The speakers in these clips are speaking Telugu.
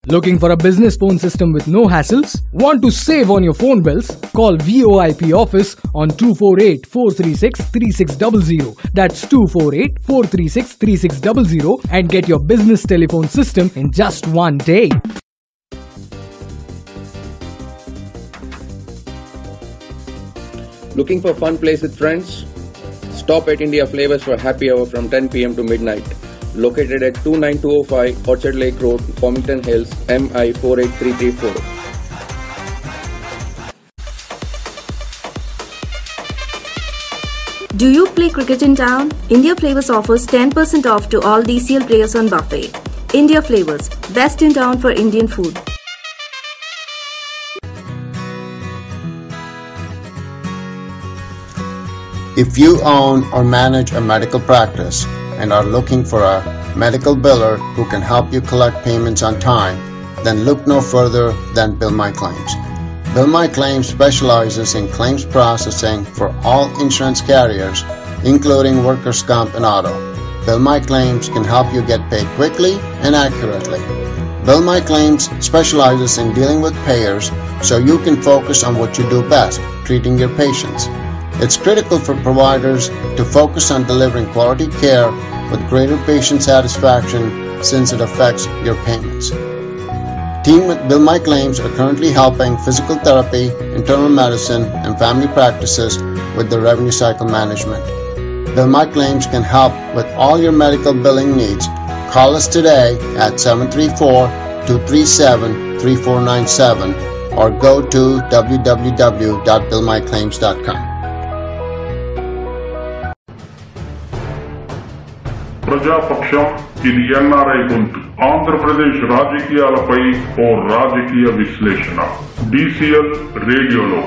Looking for a business phone system with no hassles? Want to save on your phone bills? Call VOIP office on 248 436 3600. That's 248 436 3600 and get your business telephone system in just one day. Looking for fun place with friends? Stop at India Flavors for happy hour from 10 pm to midnight. Located at 29205 Orchard Lake Road, Farmington Hills, MI 48334. Do you play cricket in town? India Flavors offers 10% off to all DCL players on buffet. India Flavors, best in town for Indian food. If you own or manage a medical practice and are looking for a medical biller who can help you collect payments on time, then look no further than Bill My Claims. Bill My Claims specializes in claims processing for all insurance carriers, including workers' comp and auto. Bill My Claims can help you get paid quickly and accurately. Bill My Claims specializes in dealing with payers so you can focus on what you do best, treating your patients. It's critical for providers to focus on delivering quality care with greater patient satisfaction since it affects your payments. Team with Bill My Claims are currently helping physical therapy, internal medicine, and family practices with their revenue cycle management. Bill My Claims can help with all your medical billing needs. Call us today at 734 237 3497 or go to www.billmyclaims.com. ప్రజాపక్షం ఇది ఎన్ఆర్ఐ గొంతు ఆంధ్రప్రదేశ్ రాజకీయాలపై ఓ రాజకీయ విశ్లేషణ డిసిఎల్ రేడియోలో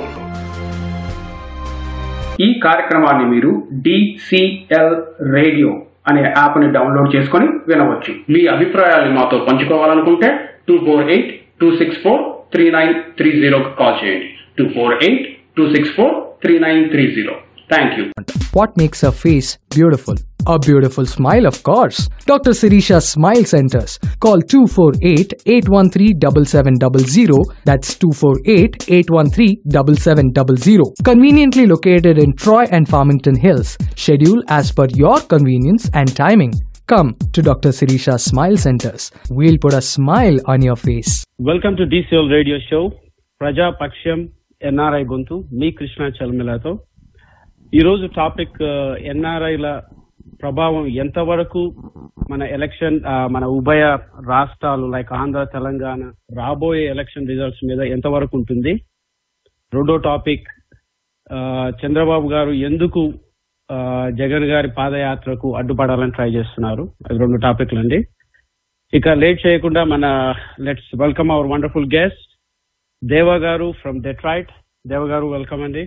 ఈ కార్యక్రమాన్ని మీరు డిసిఎల్ రేడియో అనే యాప్ ని డౌన్లోడ్ చేసుకొని వినవచ్చు మీ అభిప్రాయాన్ని మాతో పంచుకోవాలనుకుంటే two four eight two six four three nine three జీరోకి కాల్ చేయండి two four eight two six four three nine three zero thank you What makes a face beautiful? A beautiful smile, of course. Dr. Sirisha Smile Centers. Call 248 813 7700. That's 248 813 7700. Conveniently located in Troy and Farmington Hills. Schedule as per your convenience and timing. Come to Dr. Sirisha Smile Centers. We'll put a smile on your face. Welcome to DCL radio show Prajapaksham NRI గొంతు మీ కృష్ణ చల్మిలతో ఈరోజు టాపిక్ ఎన్ఆర్ఐల ప్రభావం ఎంతవరకు మన ఎలక్షన్ ఆ, మన ఉభయ రాష్ట్రాలు లైక్ ఆంధ్ర తెలంగాణ రాబోయే ఎలక్షన్ రిజల్ట్స్ మీద ఎంతవరకు ఉంటుంది రెండో టాపిక్ ఆ, చంద్రబాబు గారు ఎందుకు ఆ, జగన్ గారి పాదయాత్రకు అడ్డుపడాలని ట్రై చేస్తున్నారు అది రెండు టాపిక్లు అండి ఇక లేట్ చేయకుండా మన let's welcome our wonderful guest Deva గారు ఫ్రమ్ డెట్రాయిట్ దేవ గారు వెల్కమ్ అండి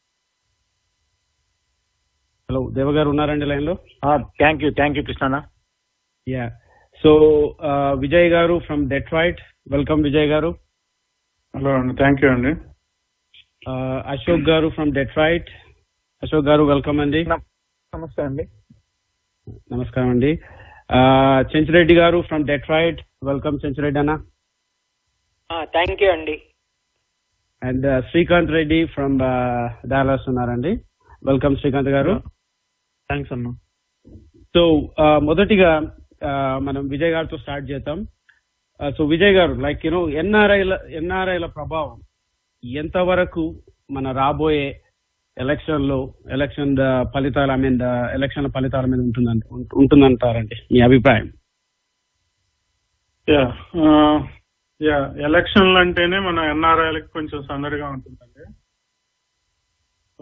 హలో దేవ గారు ఉన్నారండి లైన్ లో thank you thank you Krishna yeah so Vijay గారు ఫ్రమ్ డెట్రాయిట్ వెల్కమ్ విజయ్ గారు హలో అండి థ్యాంక్ యూ అండి అశోక్ గారు ఫ్రమ్ డెట్రాయిట్ అశోక్ గారు వెల్కమ్ అండి నమస్తే అండి నమస్కారం అండి చెంచిరెడ్డి గారు ఫ్రమ్ డెట్రాయిట్ వెల్కమ్ చెంచిరెడ్డి అన్న థ్యాంక్ యూ అండి and Srikanth Reddy from Dallas ఉన్నారండి వెల్కమ్ శ్రీకాంత్ గారు థ్యాంక్స్ అన్న సో మొదటిగా ఆ, మనం విజయ్ గారితో స్టార్ట్ చేద్దాం సో విజయ్ గారు లైక్ యూనో ఎన్ఆర్ఐల ఎన్ఆర్ఐల ప్రభావం ఎంతవరకు మన రాబోయే ఎలక్షన్ లో ఎలక్షన్ ఫలితాల ఐ మీన్ ఎలక్షన్ ఫలితాల మీద ఉంటుందంట ఉంటుందంటారండి మీ అభిప్రాయం యా యా ఎలక్షన్లు అంటేనే మన ఎన్ఆర్ఐలకి కొంచెం సందడిగా ఉంటుందండి సో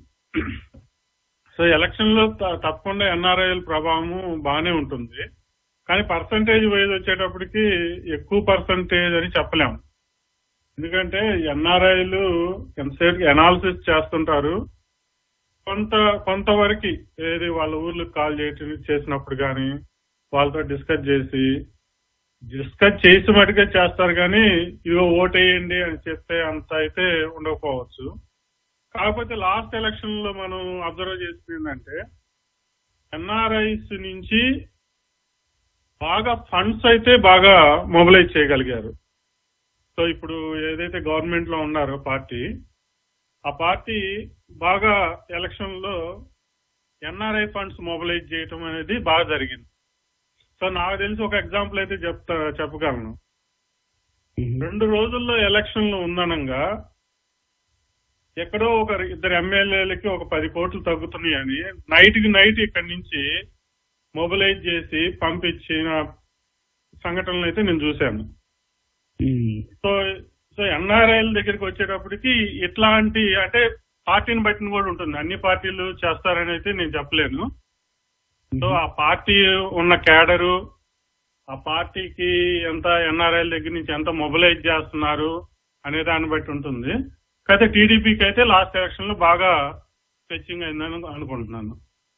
సో ఎలక్షన్ లో త- తప్పకుండా ఎన్ఆర్ఐల ప్రభావము బాగానే ఉంటుంది కానీ పర్సంటేజ్ వైజ్ వచ్చేటప్పటికి ఎక్కువ పర్సంటేజ్ అని చెప్పలేము ఎందుకంటే ఎన్ఆర్ఐలు ఎంతసేపు ఎనాలిసిస్ చేస్తుంటారు కొంత కొంతవరకు ఏది వాళ్ళ ఊర్లకు కాల్ చేయటం చేసినప్పుడు కానీ వాళ్ళతో డిస్కస్ చేసి డిస్కస్ చేసి మటుకే చేస్తారు కానీ ఇగో ఓటేయండి అని చెప్తే అంత అయితే ఉండకపోవచ్చు కాకపోతే లాస్ట్ ఎలక్షన్ లో మనం అబ్జర్వ్ చేసింది ఏంటంటే ఎన్ఆర్ఐస్ నుంచి బాగా ఫండ్స్ అయితే బాగా మొబిలైజ్ చేయగలిగారు సో ఇప్పుడు ఏదైతే గవర్నమెంట్ లో ఉన్నారో పార్టీ ఆ పార్టీ బాగా ఎలక్షన్ లో ఎన్ఆర్ఐ ఫండ్స్ మొబిలైజ్ చేయటం అనేది బాగా జరిగింది సో నాకు తెలిసి ఒక ఎగ్జాంపుల్ అయితే చెప్తా చెప్పగలను రెండు రోజుల్లో ఎలక్షన్లు ఉందనంగా ఎక్కడో ఒక ఇద్దరు ఎమ్మెల్యేలకి ఒక పది కోట్లు తగ్గుతున్నాయని నైట్ కి నైట్ ఇక్కడి నుంచి మొబిలైజ్ చేసి పంపించిన సంఘటనలు అయితే నేను చూశాను సో సో ఎన్ఆర్ఐల దగ్గరికి వచ్చేటప్పటికి ఇట్లాంటి అంటే పార్టీని బట్టిన కూడా ఉంటుంది అన్ని పార్టీలు చేస్తారని అయితే నేను చెప్పలేను సో ఆ పార్టీ ఉన్న క్యాడరు ఆ పార్టీకి ఎంత ఎన్ఆర్ఐల దగ్గర నుంచి ఎంత మొబిలైజ్ చేస్తున్నారు అనే దాన్ని బట్టి ఉంటుంది అయితే టీడీపీకి అయితే లాస్ట్ ఎలక్షన్ లో బాగా ఫెచ్చింగ్ అయిందని అనుకుంటున్నాను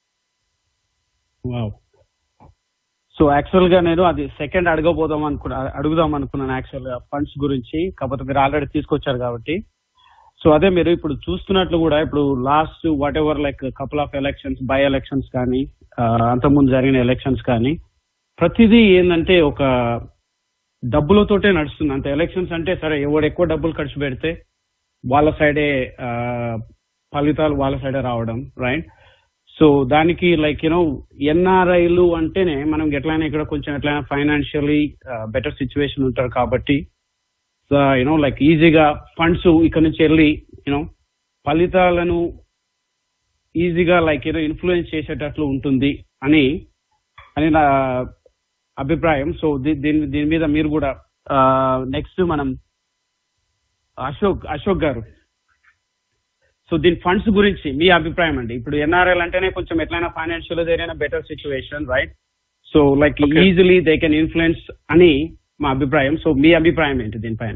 వావ్ సో యాక్చువల్ గా నేను అది సెకండ్ అడగబోదాం అనుకున్నా అడుగుదాం అనుకున్నాను యాక్చువల్ గా ఫండ్స్ గురించి కాకపోతే మీరు ఆల్రెడీ తీసుకొచ్చారు కాబట్టి సో అదే మీరు ఇప్పుడు చూస్తున్నట్లు కూడా ఇప్పుడు last whatever like couple of elections by elections కానీ ఆ, అంతకుముందు జరిగిన ఎలక్షన్స్ కానీ ప్రతిదీ ఏంటంటే ఒక డబ్బులతోటే నడుస్తుంది అంత ఎలక్షన్స్ అంటే సరే ఎవడు ఎక్కువ డబ్బులు ఖర్చు పెడితే వాళ్ళ సైడే ఆ, ఫలితాలు వాళ్ళ సైడే రావడం రైట్ సో దానికి లైక్ యూనో ఎన్ఆర్ఐలు అంటేనే మనం ఎట్లయినా ఇక్కడ కొంచెం ఎట్లయినా ఫైనాన్షియలీ బెటర్ సిచ్యువేషన్ ఉంటారు కాబట్టి యూనో లైక్ ఈజీగా ఫండ్స్ ఇక్కడ నుంచి వెళ్ళి యూనో ఫలితాలను ఈజీగా లైక్ యూనో ఇన్ఫ్లుయెన్స్ చేసేటట్లు ఉంటుంది అని అని నా అభిప్రాయం సో దీ- దీని దీని మీద మీరు కూడా నెక్స్ట్ మనం అశోక్ అశోక్ గారు సో దీని ఫండ్స్ గురించి మీ అభిప్రాయం అండి ఇప్పుడు ఎన్ఆర్ఎల్ అంటేనే కొంచెం ఎట్లయినా ఫైనాన్షియల్ ఏదైనా better situation right so like easily they can influence అని మా అభిప్రాయం సో మీ అభిప్రాయం ఏంటి దీనిపైన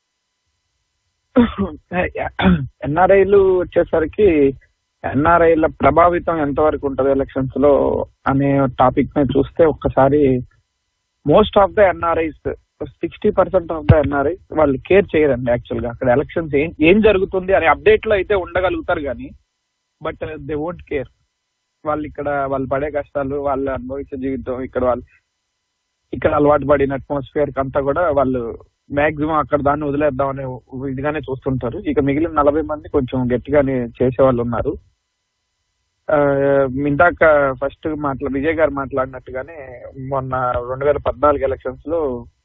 ఎన్ఆర్ఐలు వచ్చేసరికి ఎన్ఆర్ఐల ప్రభావితం ఎంతవరకు ఉంటుంది ఎలక్షన్స్ లో అనే టాపిక్ ని చూస్తే ఒక్కసారి most of the NRIs sixty percent of the NRIs వాళ్ళు కేర్ చేయరండి యాక్చువల్ గా అక్కడ ఎలక్షన్స్ ఏం ఏం జరుగుతుంది అనే అప్డేట్ లో అయితే ఉండగలుగుతారు కానీ బట్ దే వోంట్ కేర్ వాళ్ళు ఇక్కడ వాళ్ళు పడే కష్టాలు వాళ్ళు అనుభవించే జీవితం ఇక్కడ వాళ్ళు ఇక్కడ అలవాటు పడిన అట్మాస్ఫియర్ అంతా కూడా వాళ్ళు మాక్సిమం అక్కడ దాన్ని వదిలేద్దాం అనే ఇదిగానే చూస్తుంటారు ఇక మిగిలిన నలభై మంది కొంచెం గట్టిగానే చేసే వాళ్ళు ఉన్నారు ఆ, ఇందాక ఫస్ట్ మాట్లా విజయ్ గారు మాట్లాడినట్టుగానే మొన్న రెండు వేల పద్నాలుగు ఎలక్షన్స్ లో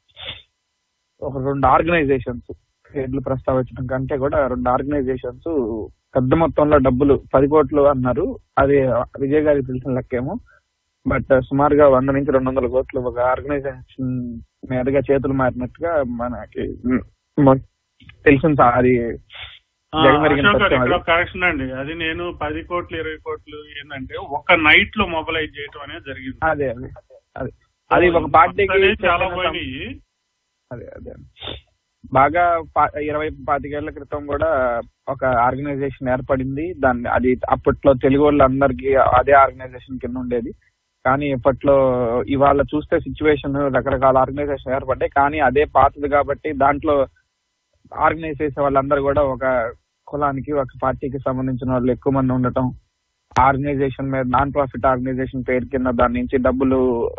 ఒక రెండు ఆర్గనైజేషన్స్ పేర్లు ప్రస్తావించడం కంటే కూడా రెండు ఆర్గనైజేషన్స్ పెద్ద మొత్తంలో డబ్బులు పది కోట్లు అన్నారు అది విజయ్ గారికి తెలిసిన లెక్కేమో బట్ సుమారుగా వంద నుంచి రెండు వందల కోట్లు ఒక ఆర్గనైజేషన్ మీదుగా చేతులు మారినట్టుగా మనకి మ- తెలిసిన సా- అది జగమెరిగిన అశోక్ గారు సత్యం ఇక్కడ అది. కరెక్షన్ అండి అది నేను పది కోట్లు ఇరవై కోట్లు ఏంటంటే ఒక నైట్ లో మొబిలైజ్ చేయటం అనేది జరిగింది అదే అదే అదే అది ఒక పార్టీకి అనేది చాలా చెందిన సం- పోయినాయి అదే అదే బాగా పా- ఇరవై పాతికేళ్ల క్రితం కూడా ఒక ఆర్గనైజేషన్ ఏర్పడింది దాన్ని అది అప్పట్లో తెలుగు వాళ్ళందరికీ అదే ఆర్గనైజేషన్ కింద ఉండేది కానీ ఇప్పట్లో ఇవాళ చూస్తే సిచ్యువేషన్ రకరకాల ఆర్గనైజేషన్ ఏర్పడ్డాయి కానీ అదే పాతది కాబట్టి దాంట్లో ఆర్గనైజ్ చేసే వాళ్ళందరూ కూడా ఒక కులానికి ఒక పార్టీకి సంబంధించిన వాళ్ళు ఎక్కువ మంది ఉండటం ఆర్గనైజేషన్ మీద నాన్ ప్రాఫిట్ ఆర్గనైజేషన్ పేరు కింద దాని నుంచి డబ్బులు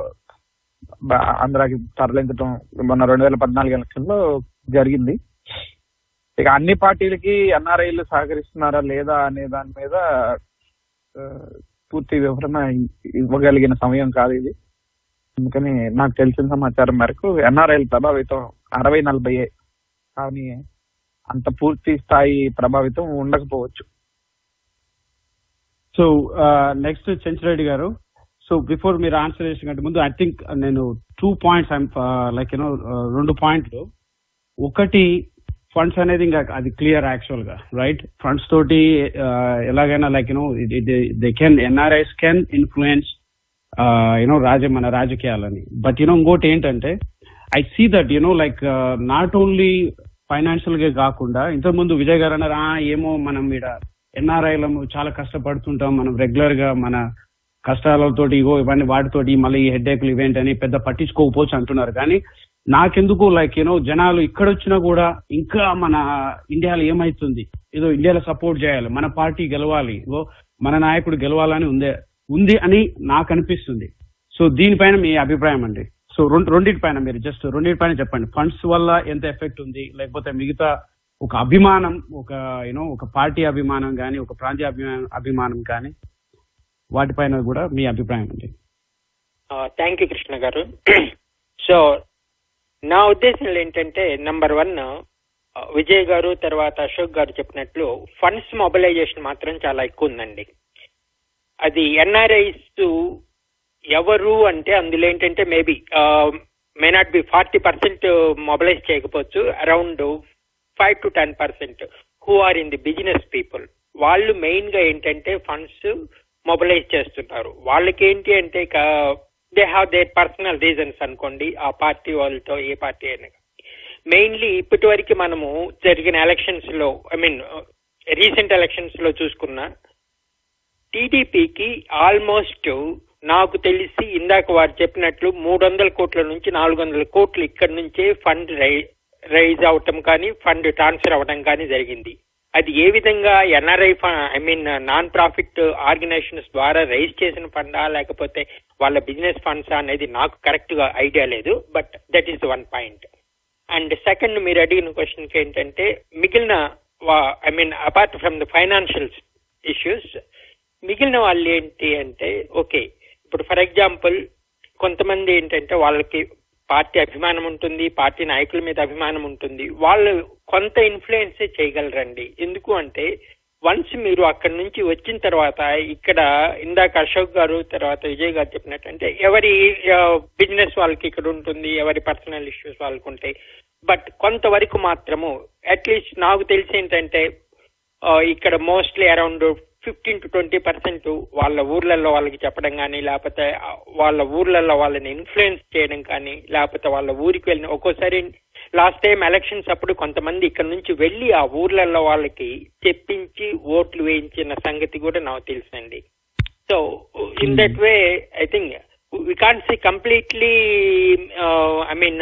బ- ఆంధ్రాకి తరలించడం మొన్న రెండు వేల పద్నాలుగు ఎలక్షన్ లో జరిగింది ఇక అన్ని పార్టీలకి ఎన్ఆర్ఐలు సహకరిస్తున్నారా లేదా అనే దాని మీద ఆ, పూర్తి వివరణ ఇవ్వగలిగిన సమయం కాదు ఇది అందుకని నాకు తెలిసిన సమాచారం మేరకు ఎన్ఆర్ఐల ప్రభావితం అరవై నలభై కానీ అంత పూర్తి స్థాయి ప్రభావితం ఉండకపోవచ్చు సో నెక్స్ట్ చెంచురెడ్డి గారు సో బిఫోర్ మీరు ఆన్సర్ చేసిన కంటే ముందు ఐ థింక్ నేను two points I'm like you know రెండు పాయింట్లు ఒకటి ఫండ్స్ అనేది ఇంకా అది క్లియర్ యాక్చువల్ గా రైట్ ఫండ్స్ తోటి uh, ఎలాగైనా like you know they can NRIs can influence you know రాజ మన రాజకీయాలని బట్ యూనో ఇంకోటి ఏంటంటే I see that you know like not only financial గా కాకుండా ఇంతకుముందు విజయ్ గారు అన్నారు "ఆ, ఏమో మనం ఇక్కడ ఎన్ఆర్ఐలము చాలా కష్టపడుతుంటాం మనం రెగ్యులర్ గా మన కష్టాలతోటి ఇగో ఇవన్నీ వాటితోటి మళ్ళీ ఈ హెడ్ఏక్లు ఇవేంటి అని పెద్ద పట్టించుకోకపోవచ్చు అంటున్నారు కానీ నాకెందుకు లైక్ యూనో జనాలు ఇక్కడ వచ్చినా కూడా ఇంకా మన ఇండియాలో ఏమైతుంది ఏదో ఇండియాలో సపోర్ట్ చేయాలి మన పార్టీ గెలవాలి ఇగో మన నాయకుడు గెలవాలని ఉందే ఉంది అని నాకు అనిపిస్తుంది సో దీనిపైన మీ అభిప్రాయం అండి సో రెండు రెండింటి పైన మీరు జస్ట్ రెండింటి పైన చెప్పండి ఫండ్స్ వల్ల ఎంత ఎఫెక్ట్ ఉంది లేకపోతే మిగతా ఒక అభిమానం ఒక యూనో ఒక పార్టీ అభిమానం కానీ ఒక ప్రాంతీయ అభిమానం అభిమానం కానీ వాటిపైన కూడా మీ అభిప్రాయం ఉంది థ్యాంక్ యూ కృష్ణ గారు సో నా ఉద్దేశంలో ఏంటంటే నంబర్ వన్ విజయ్ గారు తర్వాత అశోక్ గారు చెప్పినట్లు ఫండ్స్ మొబిలైజేషన్ మాత్రం చాలా ఎక్కువ ఉందండి అది ఎన్ఆర్ఐస్ ఎవరు అంటే అందులో ఏంటంటే maybe may not be forty percent mobilize చేయకపోవచ్చు around five to ten percent who are in the business people వాళ్ళు మెయిన్ గా ఏంటంటే ఫండ్స్ మొబిలైజ్ చేస్తున్నారు వాళ్ళకి ఏంటి అంటే they have their personal reasons అనుకోండి ఆ పార్టీ వాళ్ళతో ఏ పార్టీ అయినా మెయిన్లీ ఇప్పటి వరకు మనము జరిగిన ఎలక్షన్స్ లో ఐ మీన్ రీసెంట్ ఎలక్షన్స్ లో చూసుకున్న టీడీపీకి ఆల్మోస్ట్ నాకు తెలిసి ఇందాక వారు చెప్పినట్లు మూడు వందల కోట్ల నుంచి నాలుగు వందల కోట్లు ఇక్కడి నుంచే ఫండ్ రైజ్ అవటం కానీ ఫండ్ ట్రాన్స్ఫర్ అవ్వడం కానీ జరిగింది అది ఏ విధంగా NRI I mean non profit organizations ద్వారా రైజ్ చేసిన ఫండా లేకపోతే వాళ్ళ బిజినెస్ ఫండ్స్ అనేది నాకు కరెక్ట్ గా ఐడియా లేదు but that is one point and second మీరు అడిగిన క్వశ్చన్ ఏంటంటే మిగిలిన I mean apart from the financial issues మిగిలిన వాళ్ళు ఏంటి అంటే ఓకే ఇప్పుడు ఫర్ ఎగ్జాంపుల్ కొంతమంది ఏంటంటే వాళ్ళకి పార్టీ అభిమానం ఉంటుంది పార్టీ నాయకుల మీద అభిమానం ఉంటుంది వాళ్ళు కొంత ఇన్ఫ్లుయెన్స్ చేయగలరండి ఎందుకు అంటే వన్స్ మీరు అక్కడి నుంచి వచ్చిన తర్వాత ఇక్కడ ఇందాక అశోక్ గారు తర్వాత విజయ్ గారు చెప్పినట్టు అంటే ఎవరి బిజినెస్ వాళ్ళకి ఇక్కడ ఉంటుంది ఎవరి పర్సనల్ ఇష్యూస్ వాళ్ళకు ఉంటాయి బట్ కొంతవరకు మాత్రము అట్లీస్ట్ నాకు తెలిసి ఏంటంటే ఇక్కడ mostly around fifteen to twenty percent వాళ్ళ ఊర్లలో వాళ్ళకి చెప్పడం కానీ లేకపోతే వాళ్ళ ఊర్లలో వాళ్ళని ఇన్ఫ్లుయెన్స్ చేయడం కానీ లేకపోతే వాళ్ళ ఊరికి వెళ్ళిన ఒక్కోసారి లాస్ట్ టైం ఎలక్షన్స్ అప్పుడు కొంతమంది ఇక్కడ నుంచి వెళ్ళి ఆ ఊర్లలో వాళ్ళకి చెప్పించి ఓట్లు వేయించిన సంగతి కూడా నాకు తెలుసండి so in that way I think we can't see completely I mean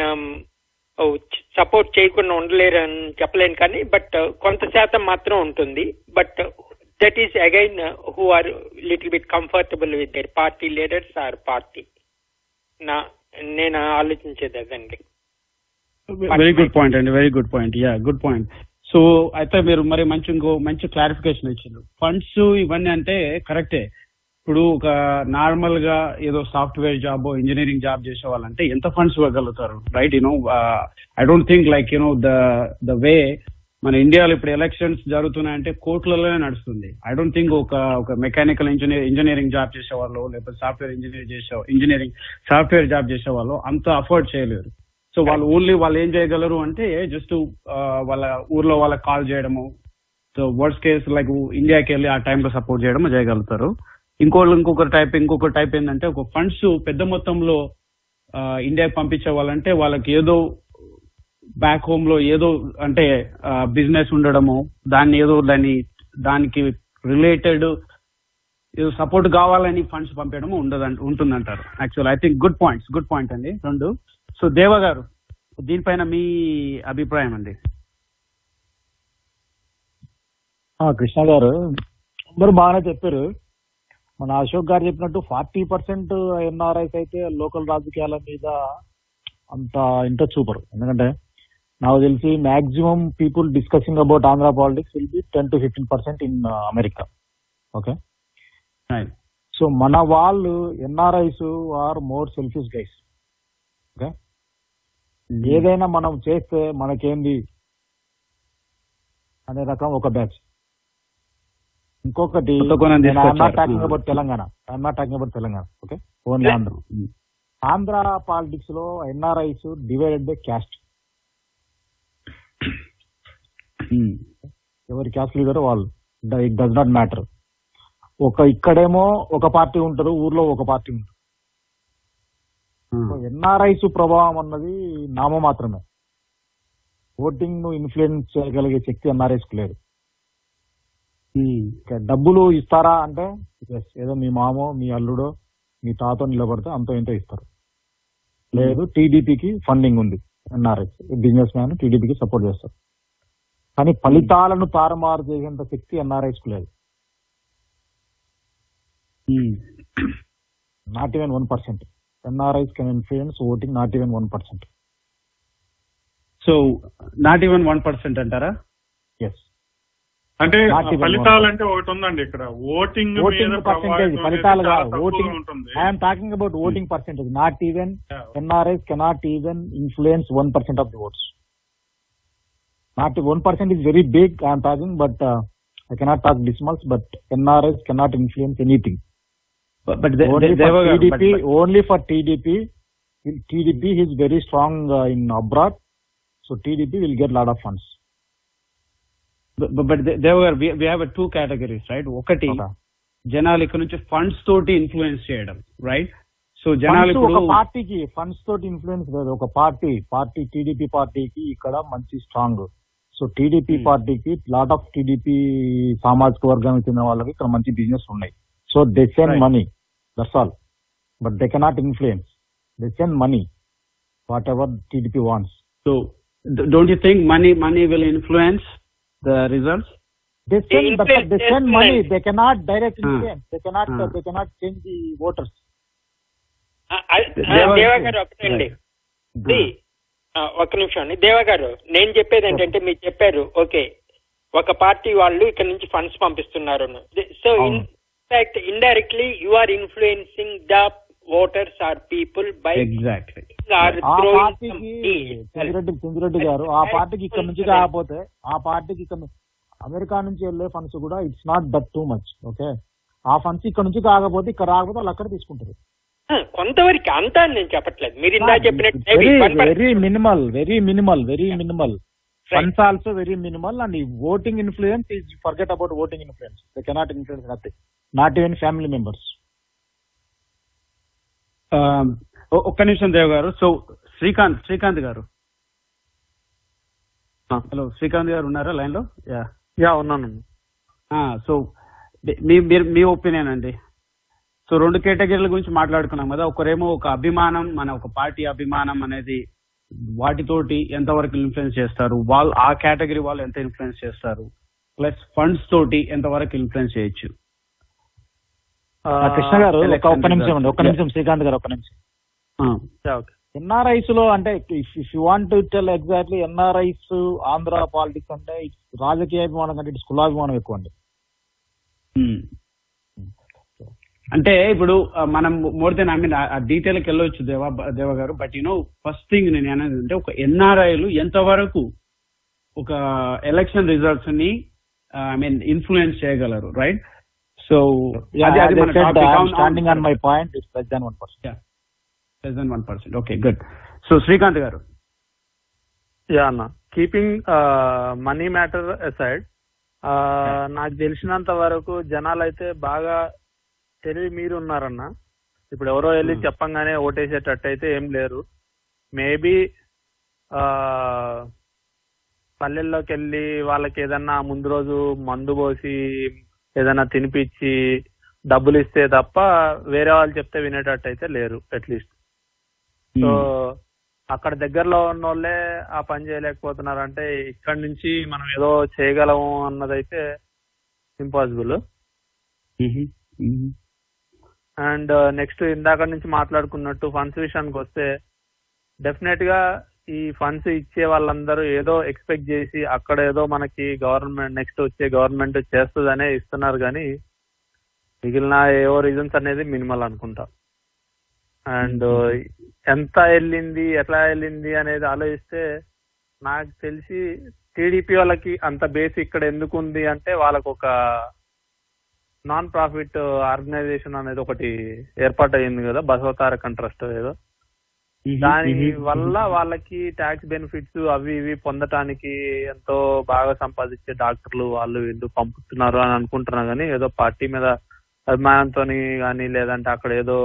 support చేయకుండా ఉండలేరు అని చెప్పలేను కానీ బట్ కొంత శాతం మాత్రం ఉంటుంది but that is again who are little bit comfortable with their party leaders or party నా నేను ఆలోచించేది అదండి వెరీ గుడ్ పాయింట్ అండి very good point yeah good point so అయితే మీరు మరి మంచి ఇంకో మంచి క్లారిఫికేషన్ ఇచ్చారు ఫండ్స్ ఇవన్నీ అంటే కరెక్టే ఇప్పుడు ఒక నార్మల్ గా ఏదో సాఫ్ట్వేర్ జాబ్ ఇంజనీరింగ్ జాబ్ చేసే వాళ్ళంటే ఎంత ఫండ్స్ ఇవ్వగలుగుతారు right you know I don't think like you know the the way మన ఇండియాలో ఇప్పుడు ఎలక్షన్స్ జరుగుతున్నాయంటే కోట్లలోనే నడుస్తుంది ఐ డోంట్ థింక్ ఒక ఒక మెకానికల్ ఇంజనీర్ ఇంజనీరింగ్ జాబ్ చేసే వాళ్ళు లేకపోతే సాఫ్ట్వేర్ ఇంజనీర్ చేసే ఇంజనీరింగ్ సాఫ్ట్వేర్ జాబ్ చేసే వాళ్ళు అంత అఫోర్డ్ చేయలేరు సో వాళ్ళు ఓన్లీ వాళ్ళు ఏం చేయగలరు అంటే జస్ట్ వాళ్ళ ఊర్లో వాళ్ళకి కాల్ చేయడము సో వర్డ్స్ కేస్ లైక్ ఇండియాకి వెళ్ళి ఆ టైంలో సపోర్ట్ చేయడం చేయగలుగుతారు ఇంకోళ్ళు ఇంకొక టైప్ ఇంకొక టైప్ ఏంటంటే ఒక ఫండ్స్ పెద్ద మొత్తంలో ఇండియాకి పంపించే వాళ్ళంటే వాళ్ళకి ఏదో బ్యాక్ హోమ్ లో ఏదో అంటే బిజినెస్ ఉండడము దాన్ని ఏదో దాన్ని దానికి రిలేటెడ్ ఏదో సపోర్ట్ కావాలని ఫండ్స్ పంపించడం ఉండదంట ఉంటుందంటారు actual I think good points good point అండి రెండు సో దేవ గారు దీనిపైన మీ అభిప్రాయం అండి కృష్ణ గారు అందరూ బాగానే చెప్పారు మన అశోక్ గారు చెప్పినట్టు ఫార్టీ పర్సెంట్ ఎన్ఆర్ఐస్ అయితే లోకల్ రాజకీయాల మీద అంత ఇంట్రెస్ట్ చూపరు ఎందుకంటే నాకు తెలిసి maximum people discussing about Andhra politics will be ten to fifteen percent in America okay so మన వాళ్ళు NRIs are more selfish guys okay ఏదైనా మనం చేస్తే మనకేంది అనే రకం ఒక బ్యాచ్ ఇంకొకటి not talking about Telangana I'm not talking about Telangana okay only Andhra Andhra politics లో ఎన్ఆర్ఐస్ డివైడెడ్ బై క్యాస్ట్ ఎవరి క్యాస్ట్ లీడర్ వాళ్ళు ఇట్ డస్ నాట్ మ్యాటర్ ఒక ఇక్కడేమో ఒక పార్టీ ఉంటారు ఊర్లో ఒక పార్టీ ఉంటుంది ఎన్ఆర్ఐస్ ప్రభావం అన్నది నామ మాత్రమే ఓటింగ్ ను ఇన్ఫ్లుయెన్స్ చేయగలిగే శక్తి ఎన్ఆర్ఐస్ కు లేదు డబ్బులు ఇస్తారా అంటే ఏదో మీ మామో మీ అల్లుడో మీ తాతో నిలబడితే అంతో ఇంతో ఇస్తారు లేదు టీడీపీకి ఫండింగ్ ఉంది ఎన్ఆర్ఐస్ బిజినెస్ మ్యాన్ టీడీపీకి సపోర్ట్ చేస్తారు కానీ ఫలితాలను తారుమారు చేసేంత శక్తి ఎన్ఆర్ఐస్ కు లేదు not even one percent NRIs can influence voting not even one percent so not even one percent అంటారా ఎస్ అంటే Not even ఫలితాలు అంటే ఒకటి ఉందండి ఇక్కడ ఓటింగ్ మీద ఓటింగ్ పర్సెంటేజ్ ప్రభావితం అనేది ఫలితాలు చాలా కాదు తక్కువగా ఓటింగ్ ఉంటుంది I'm talking about voting percentage not even NRIs cannot even influence one percent of the votes not one percent is very big I'm talking but I cannot talk dismals but NRIs cannot influence anything but only for TDP, only for TDP, will- TDP is very strong uh, in abroad, so TDP will get lot of funds. But Deva garu we have two categories right ఒకటి జనాలు ఇక్కడ నుంచి ఫండ్స్ తోటి ఇన్ఫ్లుయెన్స్ చేయడం రైట్ సో జనాలు Funds ఇప్పుడు ఒక పార్టీకి ఫండ్స్ తోటి ఇన్ఫ్లుయెన్స్ లేదు ఒక పార్టీ పార్టీ టీడీపీ పార్టీకి ఇక్కడ మంచి స్ట్రాంగ్ సో టీడీపీ పార్టీకి లాట్ ఆఫ్ టీడీపీ సామాజిక వర్గానికి చెందిన వాళ్ళకి ఇక్కడ మంచి బిజినెస్ ఉన్నాయి so they send Right. Money that's all but they cannot influence they send money whatever TDP wants so don't you think money money will influence the results They send, but influence they send yes, money. right. They cannot direct Hmm. influence. They cannot. Hmm. they cannot change the voters. ఆ- ఆ- దేవ- దేవా గారు ఒకటండి ఇది, ఆ, ఒక్క నిమిషం అండి దేవా గారు నేను చెప్పేది ఏంటంటే మీరు చెప్పారు ఓకే ఒక పార్టీ వాళ్ళు ఇక్కడ నుంచి ఫండ్స్ పంపిస్తున్నారు సో అవును. In fact indirectly you are influencing the voters or people by exactly or ఆ పార్టీకి చింజిరెడ్డి చింజిరెడ్డి గారు ఆ పార్టీకి ఇక్కడ నుంచి కాకపోతే ఆ పార్టీకి ఇక్కడ ను- అమెరికా నుంచి వెళ్ళే ఫండ్స్ కూడా it's not that too much okay ఆ ఫండ్స్ ఇక్కడ నుంచి కాకపోతే ఇక్కడ రాకపోతే వాళ్ళు అక్కడ తీసుకుంటారు కొంతవరకు అంతా అని నేను చెప్పట్లేదు మీరు ఇందా చెప్పినట్టు very maybe one percent. Very minimal very minimal very minimal funds also very minimal and voting influence is forget about voting influence they cannot influence nothing not even family members ఒక్క నిమిషం దేవ్ గారు సో శ్రీకాంత్ శ్రీకాంత్ గారు హలో శ్రీకాంత్ గారు ఉన్నారా లైన్ లో యా యా ఉన్నాను సో మీ మీరు మీ ఒపీనియన్ అండి సో రెండు కేటగిరీల గురించి మాట్లాడుకున్నాం కదా ఒకరేమో ఒక అభిమానం మన ఒక పార్టీ అభిమానం అనేది వాటితోటి ఎంతవరకు ఇన్ఫ్లుయెన్స్ చేస్తారు వాళ్ళు ఆ కేటగిరీ వాళ్ళు ఎంత ఇన్ఫ్లుయెన్స్ చేస్తారు ప్లస్ ఫండ్స్ తోటి ఎంతవరకు ఇన్ఫ్లుయెన్స్ చేయొచ్చు ఆ, కృష్ణ గారు ఒక election ఒక్క నిమిషం అండి ఒక్క results. నిమిషం శ్రీకాంత్ గారు ఒక్క నిమిషం ఓకే ఎన్ఆర్ఐస్ లో అంటే if you want to tell exactly NRIs Andhra politics అంటే ఇట్స్ రాజకీయ అభిమానం కంటే ఇట్స్ కులాభిమానం ఎక్కువ అండి Hmm. అంటే ఇప్పుడు ఆ, మనం మోర్ దెన్ ఐ మీన్ ఆ డీటెయిల్ కి వెళ్ళొచ్చు దేవా దేవ గారు బట్ యూనో ఫస్ట్ థింగ్ నేను అనేది అంటే ఒక ఎన్ఆర్ఐలు ఎంతవరకు ఒక ఎలక్షన్ రిజల్ట్స్ ని ఐ మీన్ ఇన్ఫ్లుయెన్స్ చేయగలరు రైట్ సో అది అది మన standing on my point it's less than one percent less than one percent okay good so Srikanth garu yeah అన్న కీపింగ్ మనీ మ్యాటర్ అసైడ్ నాకు తెలిసినంత వరకు జనాలు అయితే బాగా తెలివి మీరు ఉన్నారన్న ఇప్పుడు ఎవరో వెళ్ళి చెప్పంగానే ఓటేసేటట్టు అయితే ఏం లేరు మేబీ పల్లెల్లోకి వెళ్ళి వాళ్ళకి ఏదన్నా ముందు రోజు మందు పోసి ఏదన్నా తినిపించి డబ్బులు ఇస్తే తప్ప వేరే వాళ్ళు చెప్తే వినేటట్టు అయితే లేరు అట్లీస్ట్ సో అక్కడ దగ్గరలో ఉన్న వాళ్ళే ఆ పని చేయలేకపోతున్నారు అంటే ఇక్కడ నుంచి మనం ఏదో చేయగలము అన్నదైతే ఇంపాసిబుల్ అండ్ నెక్స్ట్ ఇందాక నుంచి మాట్లాడుకున్నట్టు ఫండ్స్ విషయానికి వస్తే డెఫినెట్ గా ఈ ఫండ్స్ ఇచ్చే వాళ్ళందరూ ఏదో ఎక్స్పెక్ట్ చేసి అక్కడ ఏదో మనకి గవర్నమెంట్ నెక్స్ట్ వచ్చే గవర్నమెంట్ చేస్తుందనే ఇస్తున్నారు కానీ మిగిలిన ఏవో రీజన్స్ అనేది మినిమల్ అనుకుంటా అండ్ ఎంత వెళ్ళింది ఎట్లా వెళ్ళింది అనేది ఆలోచిస్తే నాకు తెలిసి టీడీపీ వాళ్ళకి అంత బేస్ ఇక్కడ ఎందుకు ఉంది అంటే వాళ్ళకు ఒక నాన్ ప్రాఫిట్ ఆర్గనైజేషన్ అనేది ఒకటి ఏర్పాటు అయింది కదా బసవతారకం ట్రస్ట్ ఏదో దాని వల్ల వాళ్ళకి ట్యాక్స్ బెనిఫిట్స్ అవి ఇవి పొందటానికి ఎంతో బాగా సంపాదించే డాక్టర్లు వాళ్ళు వీళ్ళు పంపుతున్నారు అని అనుకుంటున్నా కానీ ఏదో పార్టీ మీద అభిమానంతో కానీ లేదంటే అక్కడ ఏదో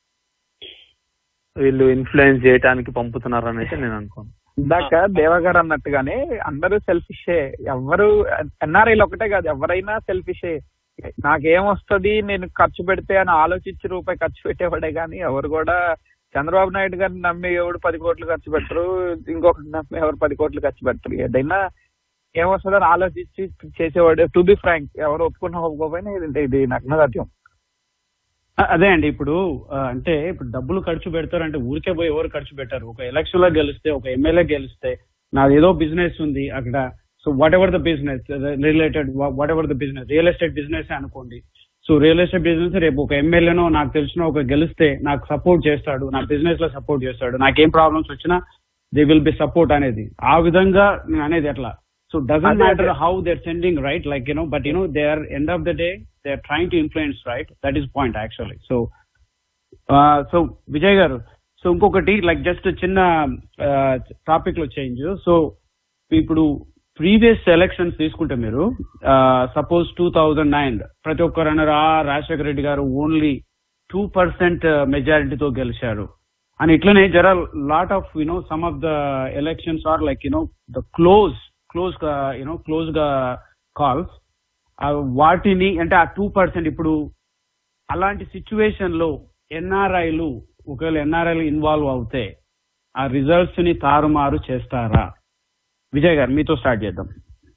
వీళ్ళు ఇన్ఫ్లుయెన్స్ చేయడానికి పంపుతున్నారు అని అయితే నేను అనుకోను ఇందాక దేవగారు అన్నట్టుగానే అందరూ సెల్ఫిషే ఎవరు ఎన్ఆర్ఐలు ఒకటే కాదు ఎవరైనా సెల్ఫిషే నాకేమొస్తుంది నేను ఖర్చు పెడితే అని ఆలోచించి రూపాయి ఖర్చు పెట్టేవాడే కానీ ఎవరు కూడా చంద్రబాబు నాయుడు గారిని నమ్మి ఎవడు పది కోట్లు ఖర్చు పెట్టరు ఇంకొకటి నమ్మి ఎవరు పది కోట్లు ఖర్చు పెట్టరు ఏదైనా ఏమొస్తుందని ఆలోచించి చేసేవాడు టు బి ఫ్రాంక్ ఎవరు ఒప్పుకున్నా ఒప్పుకోపోయినా ఇది ఇది నగ్న సత్యం అ- అదే అండి ఇప్పుడు ఆ, అంటే ఇప్పుడు డబ్బులు ఖర్చు పెడతారు అంటే ఊరికే పోయి ఎవరు ఖర్చు పెట్టారు ఒక ఎలక్షన్ లో గెలిస్తే ఒక ఎమ్మెల్యే గెలిస్తే నాది ఏదో బిజినెస్ ఉంది అక్కడ so whatever the business related whatever the business real estate business అనుకోండి సో రియల్ ఎస్టేట్ బిజినెస్ రేపు ఒక ఎమ్మెల్యేనో నాకు తెలిసిన ఒక గెలిస్తే నాకు సపోర్ట్ చేస్తాడు నా బిజినెస్ లో సపోర్ట్ చేస్తాడు నాకేం ప్రాబ్లమ్స్ వచ్చినా దే విల్ బి సపోర్ట్ అనేది ఆ విధంగా నేను అనేది ఎట్లా సో డజంట్ అదే, మ్యాటర్ అదే. How they're sending right like you know but you know they are end of the day they are trying to influence right that is point actually so so Vijay garu so ఇంకొకటి లైక్ జస్ట్ చిన్న టాపిక్ లో చేంజ్ సో ఇప్పుడు ప్రీవియస్ ఎలక్షన్స్ తీసుకుంటే మీరు సపోజ్ టూ థౌజండ్ నైన్ ప్రతి ఒక్కరు అన్నారు ఆ రాజశేఖర రెడ్డి గారు ఓన్లీ టూ పర్సెంట్ మెజారిటీతో గెలిచారు అని ఇట్లనే జర lot of you know some of the elections are like you know the close close గా యునో క్లోజ్ గా కాల్స్ వాటిని అంటే ఆ టూ పర్సెంట్ ఇప్పుడు అలాంటి సిచ్యువేషన్ లో ఎన్ఆర్ఐలు ఒకవేళ ఎన్ఆర్ఐలు ఇన్వాల్వ్ అవుతే ఆ రిజల్ట్స్ ని తారుమారు చేస్తారా విజయ్ గారు మీతో స్టార్ట్ చేద్దాం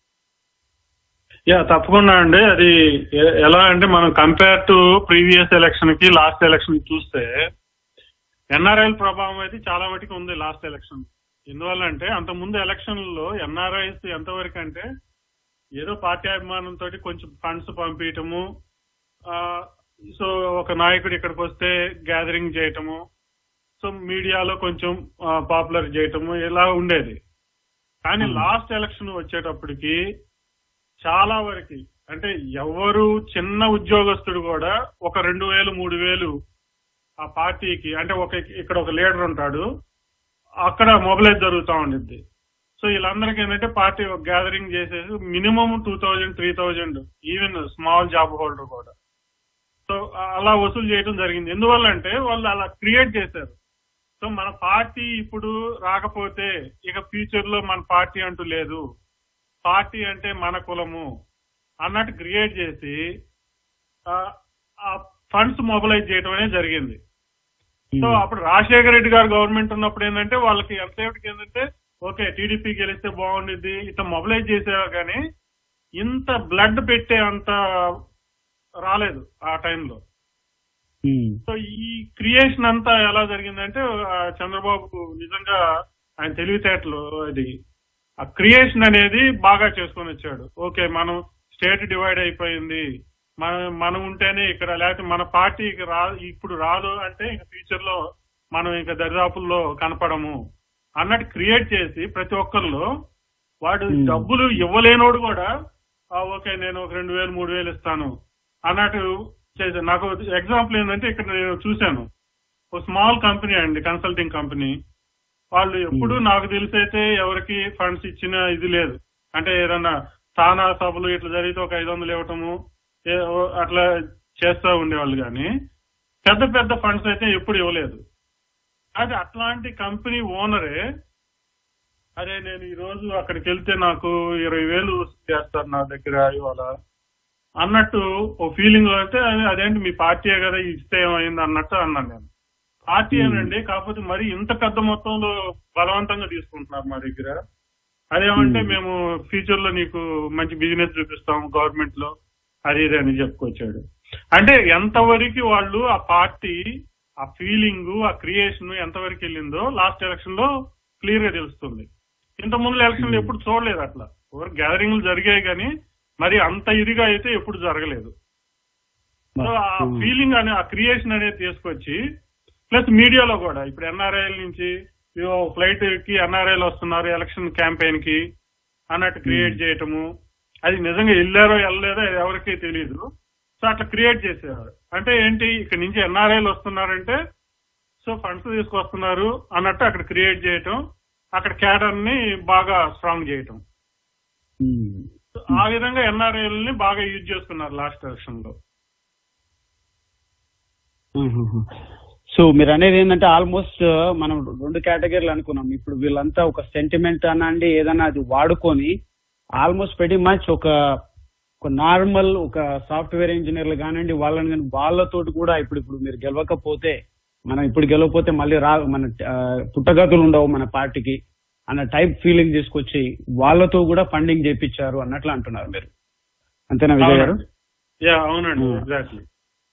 యా తప్పకుండా అండి అది ఎ- ఎలా అంటే మనం కంపేర్ టు ప్రీవియస్ ఎలక్షన్ కి లాస్ట్ ఎలక్షన్ కి చూస్తే ఎన్ఆర్ఐల ప్రభావం అయితే చాలా మటుకు ఉంది లాస్ట్ ఎలక్షన్ ఎందువల్ల అంటే అంత ముందు ఎలక్షన్ లో ఎన్ఆర్ఐస్ ఎంతవరకు అంటే ఏదో పార్టీ అభిమానంతో కొంచెం ఫండ్స్ పంపించటము ఆ, సో ఒక నాయకుడు ఇక్కడికి వస్తే గ్యాదరింగ్ చేయటము సో మీడియాలో కొంచెం పాపులర్ చేయటము ఇలా ఉండేది కానీ లాస్ట్ ఎలక్షన్ వచ్చేటప్పటికి చాలా వరకు అంటే ఎవరు చిన్న ఉద్యోగస్తుడు కూడా ఒక రెండు వేలు మూడు వేలు ఆ పార్టీకి అంటే ఒక ఇక్కడ ఒక లీడర్ ఉంటాడు అక్కడ మొబిలైజ్ జరుగుతూ ఉండిద్ది సో వీళ్ళందరికీ ఏంటంటే పార్టీ ఒక గ్యాదరింగ్ చేసేసి minimum two thousand three thousand even small job holder కూడా సో అలా వసూలు చేయడం జరిగింది ఎందువల్ల అంటే వాళ్ళు అలా క్రియేట్ చేశారు సో మన పార్టీ ఇప్పుడు రాకపోతే ఇక ఫ్యూచర్ లో మన పార్టీ అంటూ లేదు పార్టీ అంటే మన కులము అన్నట్టు క్రియేట్ చేసి ఆ- ఆ ఫండ్స్ మొబిలైజ్ చేయడం అనేది జరిగింది సో అప్పుడు రాజశేఖర రెడ్డి గారు గవర్నమెంట్ ఉన్నప్పుడు ఏంటంటే వాళ్ళకి ఎంతసేపటికి ఏంటంటే ఓకే టీడీపీ గెలిస్తే బాగుండిద్ది ఇట్లా మొబిలైజ్ చేసేవారు కానీ ఇంత బ్లడ్ పెట్టే అంత రాలేదు ఆ టైంలో సో ఈ క్రియేషన్ అంతా ఎలా జరిగిందంటే ఆ, చంద్రబాబు నిజంగా ఆయన తెలివితేటలు అది ఆ క్రియేషన్ అనేది బాగా చేసుకొని వచ్చాడు ఓకే మనం స్టేట్ డివైడ్ అయిపోయింది మన మనం ఉంటేనే ఇక్కడ లేకపోతే మన పార్టీ ఇక రా ఇప్పుడు రాదు అంటే ఇక ఫ్యూచర్ లో మనం ఇంకా దరిదాపుల్లో కనపడము అన్నట్టు క్రియేట్ చేసి ప్రతి ఒక్కరిలో వాడు డబ్బులు ఇవ్వలేనోడు కూడా "ఆ, ఓకే నేను ఒక రెండు వేలు మూడు వేలు ఇస్తాను అన్నట్టు చేశాను నాకు ఎగ్జాంపుల్ ఏంటంటే ఇక్కడ నేను చూశాను ఒక స్మాల్ కంపెనీ అండి కన్సల్టింగ్ కంపెనీ వాళ్ళు ఎప్పుడు నాకు తెలిసైతే ఎవరికి ఫండ్స్ ఇచ్చిన ఇది లేదు అంటే ఏదన్నా స్థానా సభలు ఇట్లా జరిగితే ఒక ఐదు వందలు ఇవ్వటము ఏ- ఓ- అట్లా చేస్తూ ఉండేవాళ్ళు కానీ పెద్ద పెద్ద ఫండ్స్ అయితే ఎప్పుడు ఇవ్వలేదు అది అట్లాంటి కంపెనీ ఓనరే అరే నేను ఈ రోజు అక్కడికి వెళ్తే నాకు ఇరవై వేలు చేస్తారు నా దగ్గర ఇవాళ అన్నట్టు ఓ ఫీలింగ్ అయితే అదే- అదేంటి మీ పార్టీయే కదా ఇస్తే ఏమైంది అన్నట్టు అన్నాను నేను పార్టీ ఏనండి కాకపోతే మరి ఇంత పెద్ద మొత్తంలో బలవంతంగా తీసుకుంటున్నారు మా దగ్గర అదేమంటే మేము ఫ్యూచర్ లో నీకు మంచి బిజినెస్ చూపిస్తాం గవర్నమెంట్ లో అది ఇది అని చెప్పుకొచ్చాడు అంటే ఎంతవరకు వాళ్ళు ఆ పార్టీ ఆ ఫీలింగ్ ఆ క్రియేషన్ ఎంతవరకు వెళ్ళిందో లాస్ట్ ఎలక్షన్ లో క్లియర్ గా తెలుస్తుంది ఇంత ముందు ఎలక్షన్ లో ఎప్పుడు చూడలేదు అట్లా ఎవరు గ్యాదరింగ్లు జరిగాయి కానీ మరి అంత ఇదిగా అయితే ఎప్పుడు జరగలేదు సో ఆ ఫీలింగ్ అనే ఆ క్రియేషన్ అనేది తీసుకొచ్చి ప్లస్ మీడియాలో కూడా ఇప్పుడు ఎన్ఆర్ఐల నుంచి ఫ్లైట్ కి ఎన్ఆర్ఐలు వస్తున్నారు ఎలక్షన్ క్యాంపెయిన్ కి అన్నట్టు క్రియేట్ చేయటము అది నిజంగా వెళ్ళారో వెళ్ళలేదో అది ఎవరికీ తెలియదు సో అట్లా క్రియేట్ చేసేవారు అంటే ఏంటి ఇక్కడ నుంచి ఎన్ఆర్ఐలు వస్తున్నారంటే సో ఫండ్స్ తీసుకొస్తున్నారు అన్నట్టు అక్కడ క్రియేట్ చేయటం అక్కడ క్యాడర్ ని బాగా స్ట్రాంగ్ చేయటం సో ఆ విధంగా ఎన్ఆర్ఐలని బాగా యూజ్ చేసుకున్నారు లాస్ట్ ఎలక్షన్ లో సో మీరు అనేది ఏంటంటే ఆల్మోస్ట్ మనం రెండు కేటగిరీలు అనుకున్నాం ఇప్పుడు వీళ్ళంతా ఒక సెంటిమెంట్ అనండి ఏదన్నా అది వాడుకొని ఆల్మోస్ట్ వెరీ మచ్ ఒక ఒక నార్మల్ ఒక సాఫ్ట్వేర్ ఇంజనీర్లు కానివ్వండి వాళ్ళని కానీ వాళ్ళతోటి కూడా ఇప్పుడు ఇప్పుడు మీరు గెలవకపోతే మనం ఇప్పుడు గెలవకపోతే మళ్ళీ రా మన ఆ, పుట్టగతులు ఉండవు మన పార్టీకి అన్న టైప్ ఫీలింగ్ తీసుకొచ్చి వాళ్ళతో కూడా ఫండింగ్ చేపించారు అన్నట్లు అంటున్నారు మీరు అంతేనా విజయ్ గారు యా అవునండి Hmm. ఎగ్జాక్ట్లీ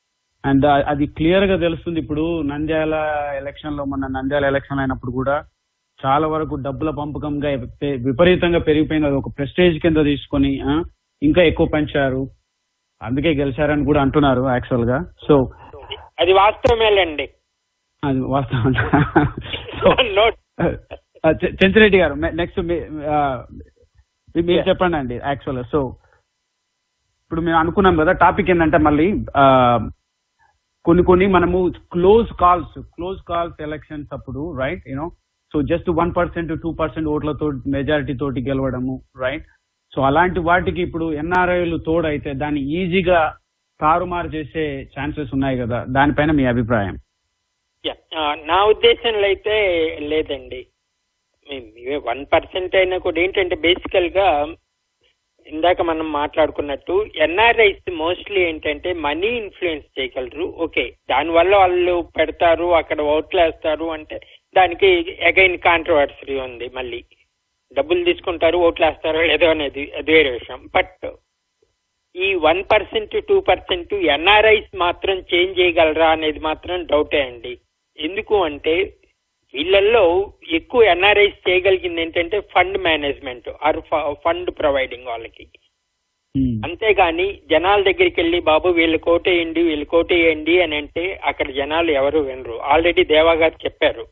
అండ్ అది క్లియర్ గా తెలుస్తుంది ఇప్పుడు నంద్యాల ఎలక్షన్ లో మొన్న నంద్యాల ఎలక్షన్ అయినప్పుడు కూడా చాలా వరకు డబ్బుల పంపకంగా పె- విపరీతంగా పెరిగిపోయింది అది ఒక ప్రెస్టేజ్ కింద తీసుకొని ఆ, ఇంకా ఎక్కువ పెంచారు అందుకే గెలిచారని కూడా అంటున్నారు యాక్చువల్ గా సో అది వాస్తవమేలండి అది వాస్తవం నోట్ ఆ, చె- చెంచిరెడ్డి గారు నెక్స్ట్ మీరు చెప్పండి అండి యాక్చువల్ సో ఇప్పుడు మేము అనుకున్నాం కదా టాపిక్ ఏంటంటే మళ్ళీ ఆ, కొన్ని కొన్ని మనము close calls close calls elections అప్పుడు right you know so just one percent two percent ఓట్లతో మెజారిటీ తోటి గెలవడము రైట్ సో అలాంటి వాటికి ఇప్పుడు ఎన్ఆర్ఐలు తోడైతే దాన్ని ఈజీగా తారుమారు చేసే ఛాన్సెస్ ఉన్నాయి కదా దానిపైన మీ అభిప్రాయం యా, ఆ, నా ఉద్దేశంలో అయితే లేదండి వన్ పర్సెంట్ అయినా కూడా ఏంటంటే బేసికల్ గా ఇందాక మనం మాట్లాడుకున్నట్టు ఎన్ఆర్ఐస్ మోస్ట్లీ ఏంటంటే మనీ ఇన్ఫ్లుయెన్స్ చేయగలరు ఓకే దానివల్ల వాళ్ళు పెడతారు అక్కడ ఓట్లు వేస్తారు అంటే దానికి అగైన్ కాంట్రవర్సరీ ఉంది మళ్ళీ డబ్బులు తీసుకుంటారు ఓట్లు వేస్తారో లేదో అనేది అది వేరే విషయం బట్ ఈ one percent two percent NRIs మాత్రం చేంజ్ చేయగలరా అనేది మాత్రం డౌటే అండి ఎందుకు అంటే వీళ్ళల్లో ఎక్కువ ఎన్ఆర్ఐస్ చేయగలిగింది ఏంటంటే fund management or fund providing వాళ్ళకి అంతేగాని జనాల దగ్గరికి వెళ్ళి బాబు వీళ్ళు కోటేయండి వీళ్ళు కోటేయండి అని అంటే అక్కడ జనాలు ఎవరు వినరు ఆల్రెడీ దేవా గారు చెప్పారు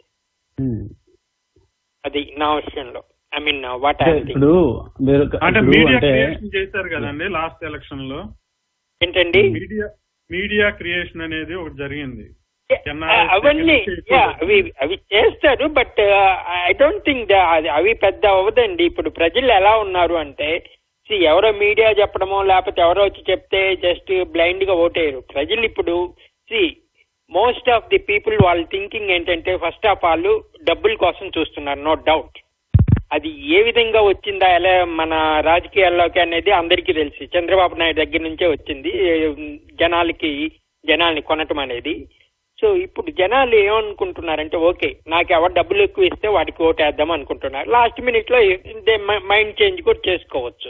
అది నా విషయంలో ఐ మీన్ వాట్ ఇప్పుడు మీరు అంటే ఇప్పుడు మీడియా అంటే క్రియేషన్ చేశారు కదండి లాస్ట్ ఎలక్షన్ లో ఏంటండి మీడియా మీడియా క్రియేషన్ అనేది ఒకటి జరిగింది ఆ, అవన్నీ యా, అవి అవి చేస్తారు బట్ ఐ డోంట్ థింక్ అవి పెద్ద అవ్వదండి ఇప్పుడు ప్రజలు ఎలా ఉన్నారు అంటే see, ఎవరో మీడియా చెప్పడమో లేకపోతే ఎవరో వచ్చి చెప్తే జస్ట్ బ్లైండ్ గా ఓటేయరు ప్రజలు ఇప్పుడు see most of the people వాళ్ళ థింకింగ్ ఏంటంటే ఫస్ట్ ఆఫ్ ఆల్ డబ్బుల కోసం చూస్తున్నారు నో డౌట్ అది ఏ విధంగా వచ్చిందా ఎలా మన రాజకీయాల్లోకి అనేది అందరికీ తెలుసు చంద్రబాబు నాయుడు దగ్గర నుంచే వచ్చింది జనాలకి జనాల్ని కొనటం అనేది సో ఇప్పుడు జనాలు ఏమనుకుంటున్నారంటే ఓకే నాకు ఎవరు డబ్బులు ఎక్కువ ఇస్తే వాడికి ఓటేద్దాం అనుకుంటున్నారు లాస్ట్ మినిట్ లో మైండ్ చేంజ్ కూడా చేసుకోవచ్చు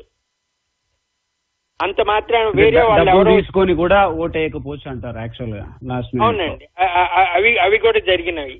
అంత మాత్రం వేరే వాళ్ళు డబ్బులు ఎవరో తీసుకొని కూడా ఓటు వేయకపోవచ్చు అంటారు యాక్చువల్ గా లాస్ట్ అవునండి అ- అ- అ- అవి అవి కూడా జరిగినవి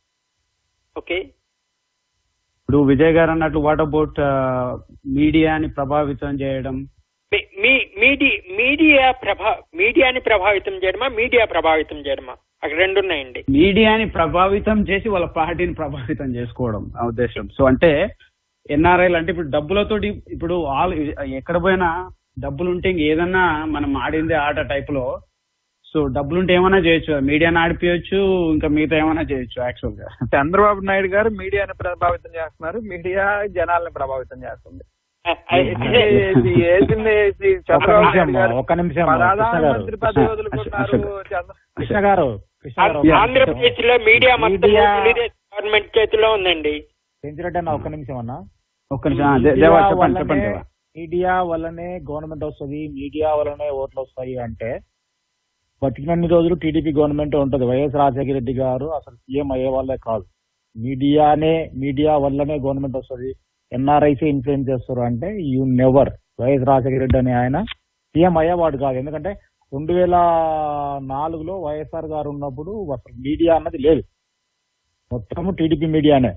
ఓకే ఇప్పుడు విజయ్ గారు అన్నట్లు వాట్ అబౌట్ మీడియాని ప్రభావితం చేయడం మీ- మీ మీడియా మీడియా ప్రభా మీడియాని ప్రభావితం చేయడమా మీడియా ప్రభావితం చేయడమా అక్కడ రెండు ఉన్నాయండి మీడియాని ప్రభావితం చేసి వాళ్ళ పార్టీని ప్రభావితం చేసుకోవడం ఆ ఉద్దేశం సో అంటే ఎన్ఆర్ఐలు అంటే ఇప్పుడు డబ్బులతోటి ఇప్పుడు ఆల్ ఎక్కడ పోయినా డబ్బులు ఉంటే ఇంక ఏదన్నా మనం ఆడిందే ఆట టైప్ లో సో డబ్బులుంటే ఏమైనా చేయొచ్చు మీడియాని ఆడిపోయొచ్చు ఇంకా మిగతా ఏమైనా చేయొచ్చు యాక్చువల్ గా చంద్రబాబు నాయుడు గారు మీడియాని ప్రభావితం చేస్తున్నారు మీడియా జనాల్ని ప్రభావితం చేస్తుంది ఇది వేసింది ఇది ఒక్క చంద్రబాబు నిమిషం నాయుడు గారు ఒక్క నిమిషం కృష్ణ గారు ప్రధానమంత్రి పదవి కృష్ణ- వదులుకున్నారు చంద్ర- కృష్ణ గారు కృష్ణ గారు ఒక్క ఆంధ్రప్రదేశ్ లో మీడియా మొత్తం మీడియా- తెలుగుదేశం గవర్నమెంట్ చేతిలో ఉందండి పెంచిరెడ్డి అన్న ఒక్క నిమిషం అన్న ఒక్క నిమిషం ఆ, దే- దేవా చెప్పండి వల్లనే- చెప్పండి దేవా మీడియా వల్లనే గవర్నమెంట్ వస్తుంది మీడియా వల్లనే ఓట్లు వస్తాయి అంటే బతికినన్ని రోజులు టీడీపీ గవర్నమెంట్ ఉంటది వైఎస్ రాజశేఖర రెడ్డి గారు అసలు సీఎం అయ్యే వాళ్ళే కాదు మీడియానే మీడియా వల్లనే గవర్నమెంట్ వస్తుంది ఎన్ఆర్ఐసీ ఇన్ఫ్లుయెన్స్ చేస్తారు అంటే you never YS Rajasekhara Reddy అనే ఆయన సీఎం అయ్యేవాడు కాదు ఎందుకంటే రెండు వేల నాలుగులో వైఎస్ఆర్ గారు ఉన్నప్పుడు అసలు మీడియా అన్నది లేదు మొత్తము టీడీపీ మీడియానే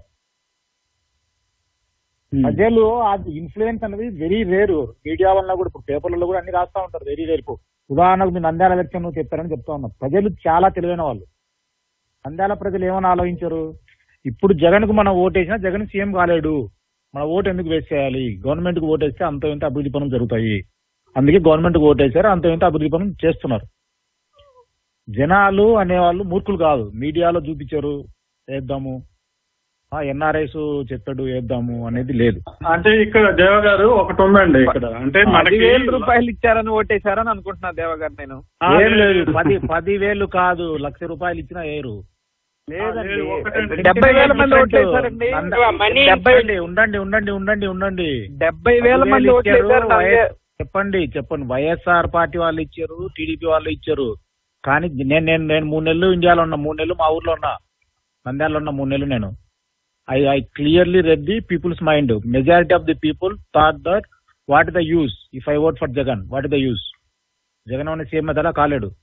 ప్రజలు అది ఇన్ఫ్లుయెన్స్ అనేది వెరీ రేరు మీడియా వల్ల కూడా ఇప్పుడు పేపర్లలో కూడా అన్ని రాస్తా ఉంటారు వెరీ రేరు ఇప్పుడు ఉదాహరణకు మీ నంద్యాల ఎలక్షన్ నువ్వు చెప్పారని చెప్తా ఉన్నా ప్రజలు చాలా తెలివైన వాళ్ళు నంద్యాల ప్రజలు ఏమని ఆలోచించారు ఇప్పుడు జగన్ కు మనం ఓటేసినా జగన్ సీఎం కాలేడు మన ఓటు ఎందుకు వేస్ట్ చేయాలి గవర్నమెంట్ కు ఓటేస్తే అంత ఇంత అభివృద్ధి పనులు జరుగుతాయి అందుకే గవర్నమెంట్ కు ఓటేశారు అంత ఇంత అభివృద్ధి పనులు చేస్తున్నారు జనాలు అనేవాళ్ళు మూర్ఖులు కాదు మీడియాలో చూపించారు వేద్దాము ఎన్ఆర్ఐస్ చెప్పాడు వేద్దాము అనేది లేదు అంటే ఇక్కడ దేవ గారు ఒకటి ఉందండి ఇక్కడ అంటే మనకి పదివేల రూపాయలు ఇచ్చారని ఓటేశారని అనుకుంటున్నా దేవగారు నేను ఆ, ఏం లేదు లేదు. పది పది వేలు కాదు లక్ష రూపాయలు ఇచ్చినా ఏరు లేదండి లేదు, ఒకటండి. డెబ్బై వేల మంది ఓట్లేశారండి మనీ ఉండండి ఉండండి ఉండండి ఉండండి ఉండండి డెబ్బై వేల పది మంది వేలు ఇచ్చారు, ఓట్లేశారు వైఎస్- చెప్పండి చెప్పండి వైఎస్ఆర్ పార్టీ వాళ్ళు ఇచ్చారు టీడీపీ వాళ్ళు ఇచ్చారు కానీ నేను నేను నేను మూడు నెలలు ఇండియాలో ఉన్నా మూడు నెలలు మా ఊర్లో ఉన్నా నంద్యాలలో ఉన్నా మూడు నెలలు నేను I I clearly read the people's mind majority of the people thought that what the use if I vote for Jagan what the use Jagan అనే సీఎం అలా కాలేడు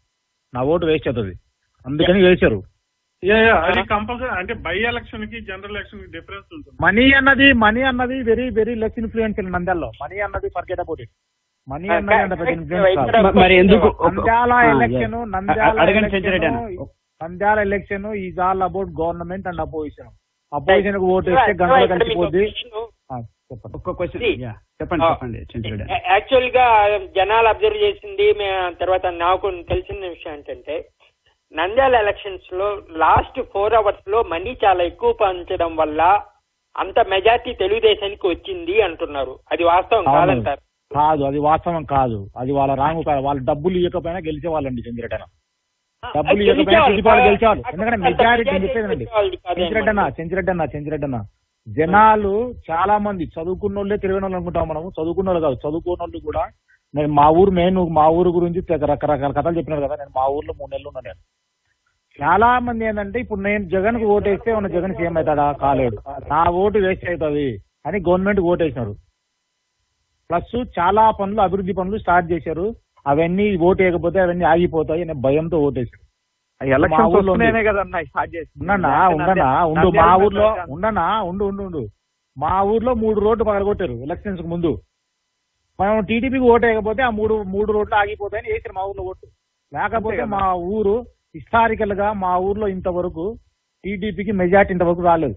నా ఓటు వేస్ట్ అవుతుంది అందుకని వేశారు యా, యా, అది కంపల్సరీ అంటే బై ఎలక్షన్ కి జనరల్ ఎలక్షన్ కి డిఫరెన్స్ ఉంటుంది మనీ అన్నది మనీ అన్నది వెరీ వెరీ లెస్ ఇన్ఫ్లుయెన్స్ నంద్యాలలో మనీ అన్నది ఫర్గెట్ అబౌట్ ఇట్ మనీ ఆ, అన్నది అంత పెద్ద correct. ఇన్ఫ్లుయెన్స్ ఇక్కడ కాదు ఒక- మరి ఎందుకు ఒక- నంద్యాల ఆ, ఎలక్షన్ yes. నంద్యాల అడగండి century election Nandyal election is all about government and opposition opposition కు ఓటు వేస్తే గంటలో ఇక్కడ మీకు కలిసిపోద్ది ఒక question. ఆ, చెప్పండి ఒక్క క్వశ్చన్ See, చెప్పండి ఆ, చెప్పండి చంద్రుడు యాక్చువల్ గా జనాలు అబ్జర్వ్ చేసింది మే- తర్వాత నాకు తెలిసిన విషయం ఏంటంటే నంద్యాల ఎలక్షన్స్ లో లాస్ట్ ఫోర్ అవర్స్ లో మనీ చాలా ఎక్కువ పంచడం వల్ల అంత మెజార్టీ తెలుగుదేశానికి వచ్చింది అంటున్నారు అది వాస్తవం అవును. కాదంటారు కాదు అది వాస్తవం కాదు అది వాళ్ళ రాంగు కాదు వాళ్ళు డబ్బులు ఇవ్వకపోయినా గెలిచే వాళ్ళండి చంద్రటన డబ్బులు ఇవ్వకపోయినా గెలిచేవాళ్ళు టీడీపీ వాళ్ళు కాదు. గెలిచేవాళ్ళు ఎందుకంటే అంత మెజారిటీ మెజారిటీ చెప్పేదండి గెలిచేవాళ్ళు కాదు చెంచిరెడ్డి అన్న చెంచిరెడ్డి అన్న చెంచిరెడ్డి అన్న జనాలు చాలా మంది చదువుకున్న వాళ్ళే తెలివైన వాళ్ళు అనుకుంటాం మనము చదువుకున్న వాళ్ళు కాదు చదువుకున్న వాళ్ళు కూడా నేను మా ఊరు నేను మా ఊరు గురించి తెగ రకరకాల కథలు చెప్పినారు కదా నేను మా ఊర్లో మూడు నెలలు ఉన్నాను నేను చాలా మంది ఏంటంటే ఇప్పుడు నేను జగన్ కు ఓటు వేస్తే ఉన్న జగన్ సీఎం అవుతాడా కాలేడు నా ఓటు వేస్ట్ అవుతుంది అని గవర్నమెంట్ ఓటు వేసినారు ప్లస్ చాలా పనులు అభివృద్ధి పనులు స్టార్ట్ చేశారు అవన్నీ ఓటు వేయకపోతే అవన్నీ ఆగిపోతాయి అనే భయంతో ఓటేశారు ఎలక్షన్స్ మా ఊర్లో ఉంది. వస్తున్నాయనే కదన్నా స్టార్ట్ చేసి ఉండనా ఉండనా ఉండు మా ఊర్లో ఉండనా ఉండు ఉండు ఉండు మా ఊర్లో మూడు రోడ్లు పగలగొట్టారు ఎలక్షన్స్ కు ముందు మనం టీడీపీకి ఓటు వేయకపోతే ఆ మూడు మూడు రోడ్లు ఆగిపోతాయని వేసారు మా ఊర్లో ఓటు లేకపోతే మా ఊరు హిస్టారికల్ గా మా ఊర్లో ఇంతవరకు టీడీపీకి మెజార్టీ ఇంతవరకు రాలేదు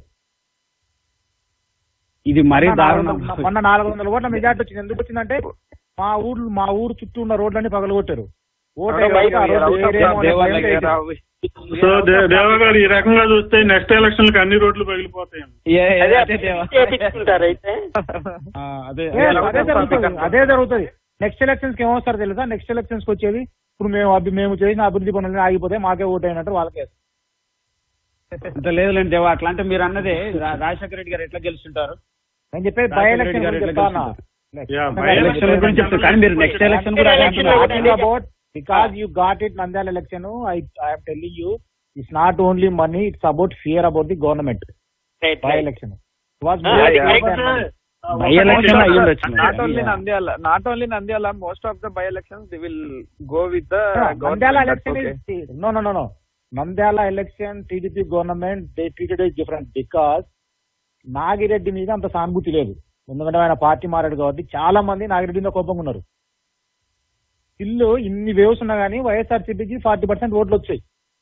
ఇది మరీ మొన్న నాలుగు దారుణం వందల- మొన్న నాలుగు వందల ఓట్ల మెజార్టీ వచ్చింది ఎందుకు వచ్చిందంటే మా ఊరు మా ఊరు చుట్టూ ఉన్న రోడ్లన్నీ పగలగొట్టారు ఓటు వేయకపోతే ఆ రోడ్డు వేయరేమో అనే భయంతో వేశారు. సో దే- దేవ గారు ఈ రకంగా చూస్తే నెక్స్ట్ ఎలక్షన్ కి అన్ని రోడ్లు పగిలిపోతాయి అదే చేపించుకుంటారు అయితే ఆ, అదే ఏ, అదే జరుగుతుంది అదే జరుగుతుంది నెక్స్ట్ ఎలక్షన్స్ కి ఏమొస్తారు తెలుసా నెక్స్ట్ ఎలక్షన్స్ కి వచ్చేది ఇప్పుడు మేము అభి- మేము చేసిన అభివృద్ధి పనులు ఆగిపోతే మాకే ఓటు అయినట్టు వాళ్ళకే అంత లేదులేండి దేవా అట్లా అంటే మీరు అన్నదే రా- రాజశేఖర రెడ్డి గారు ఎట్లా గెలుచుంటారు నేను చెప్పేది బై రాజశేఖర ఎలక్షన్ రెడ్డి గారు గురించి ఎట్లా చెప్తానా గెలుచుంటారు? ఎలక్షన్ల గురించి చెప్తారు కానీ మీరు నెక్స్ట్ ఎలక్షన్ కూడా అదే అంటున్నారు. About because you got it Nandyal election I I'm telling you it's not only money it's about fear about the government Right, by right. Election by election అయ్యి ఉండొచ్చు మరి. Not only Nandyal not only Nandyal most of the by elections the will go with the Nandyal election no no no no Nandyal election TDP government they treated is different because Nagireddy మీద అంత సానుభూతి లేదు ఎందుకంటే ఆయన పార్టీ మారాడు కాబట్టి చాలా మంది నాగిరెడ్డి మీద కోపంగా ఉన్నారు ఇల్లు ఇన్ని వేవ్స్ ఉన్నా కానీ వైఎస్ఆర్సీపీకి ఫార్టీ పర్సెంట్ ఓట్లు వచ్చాయి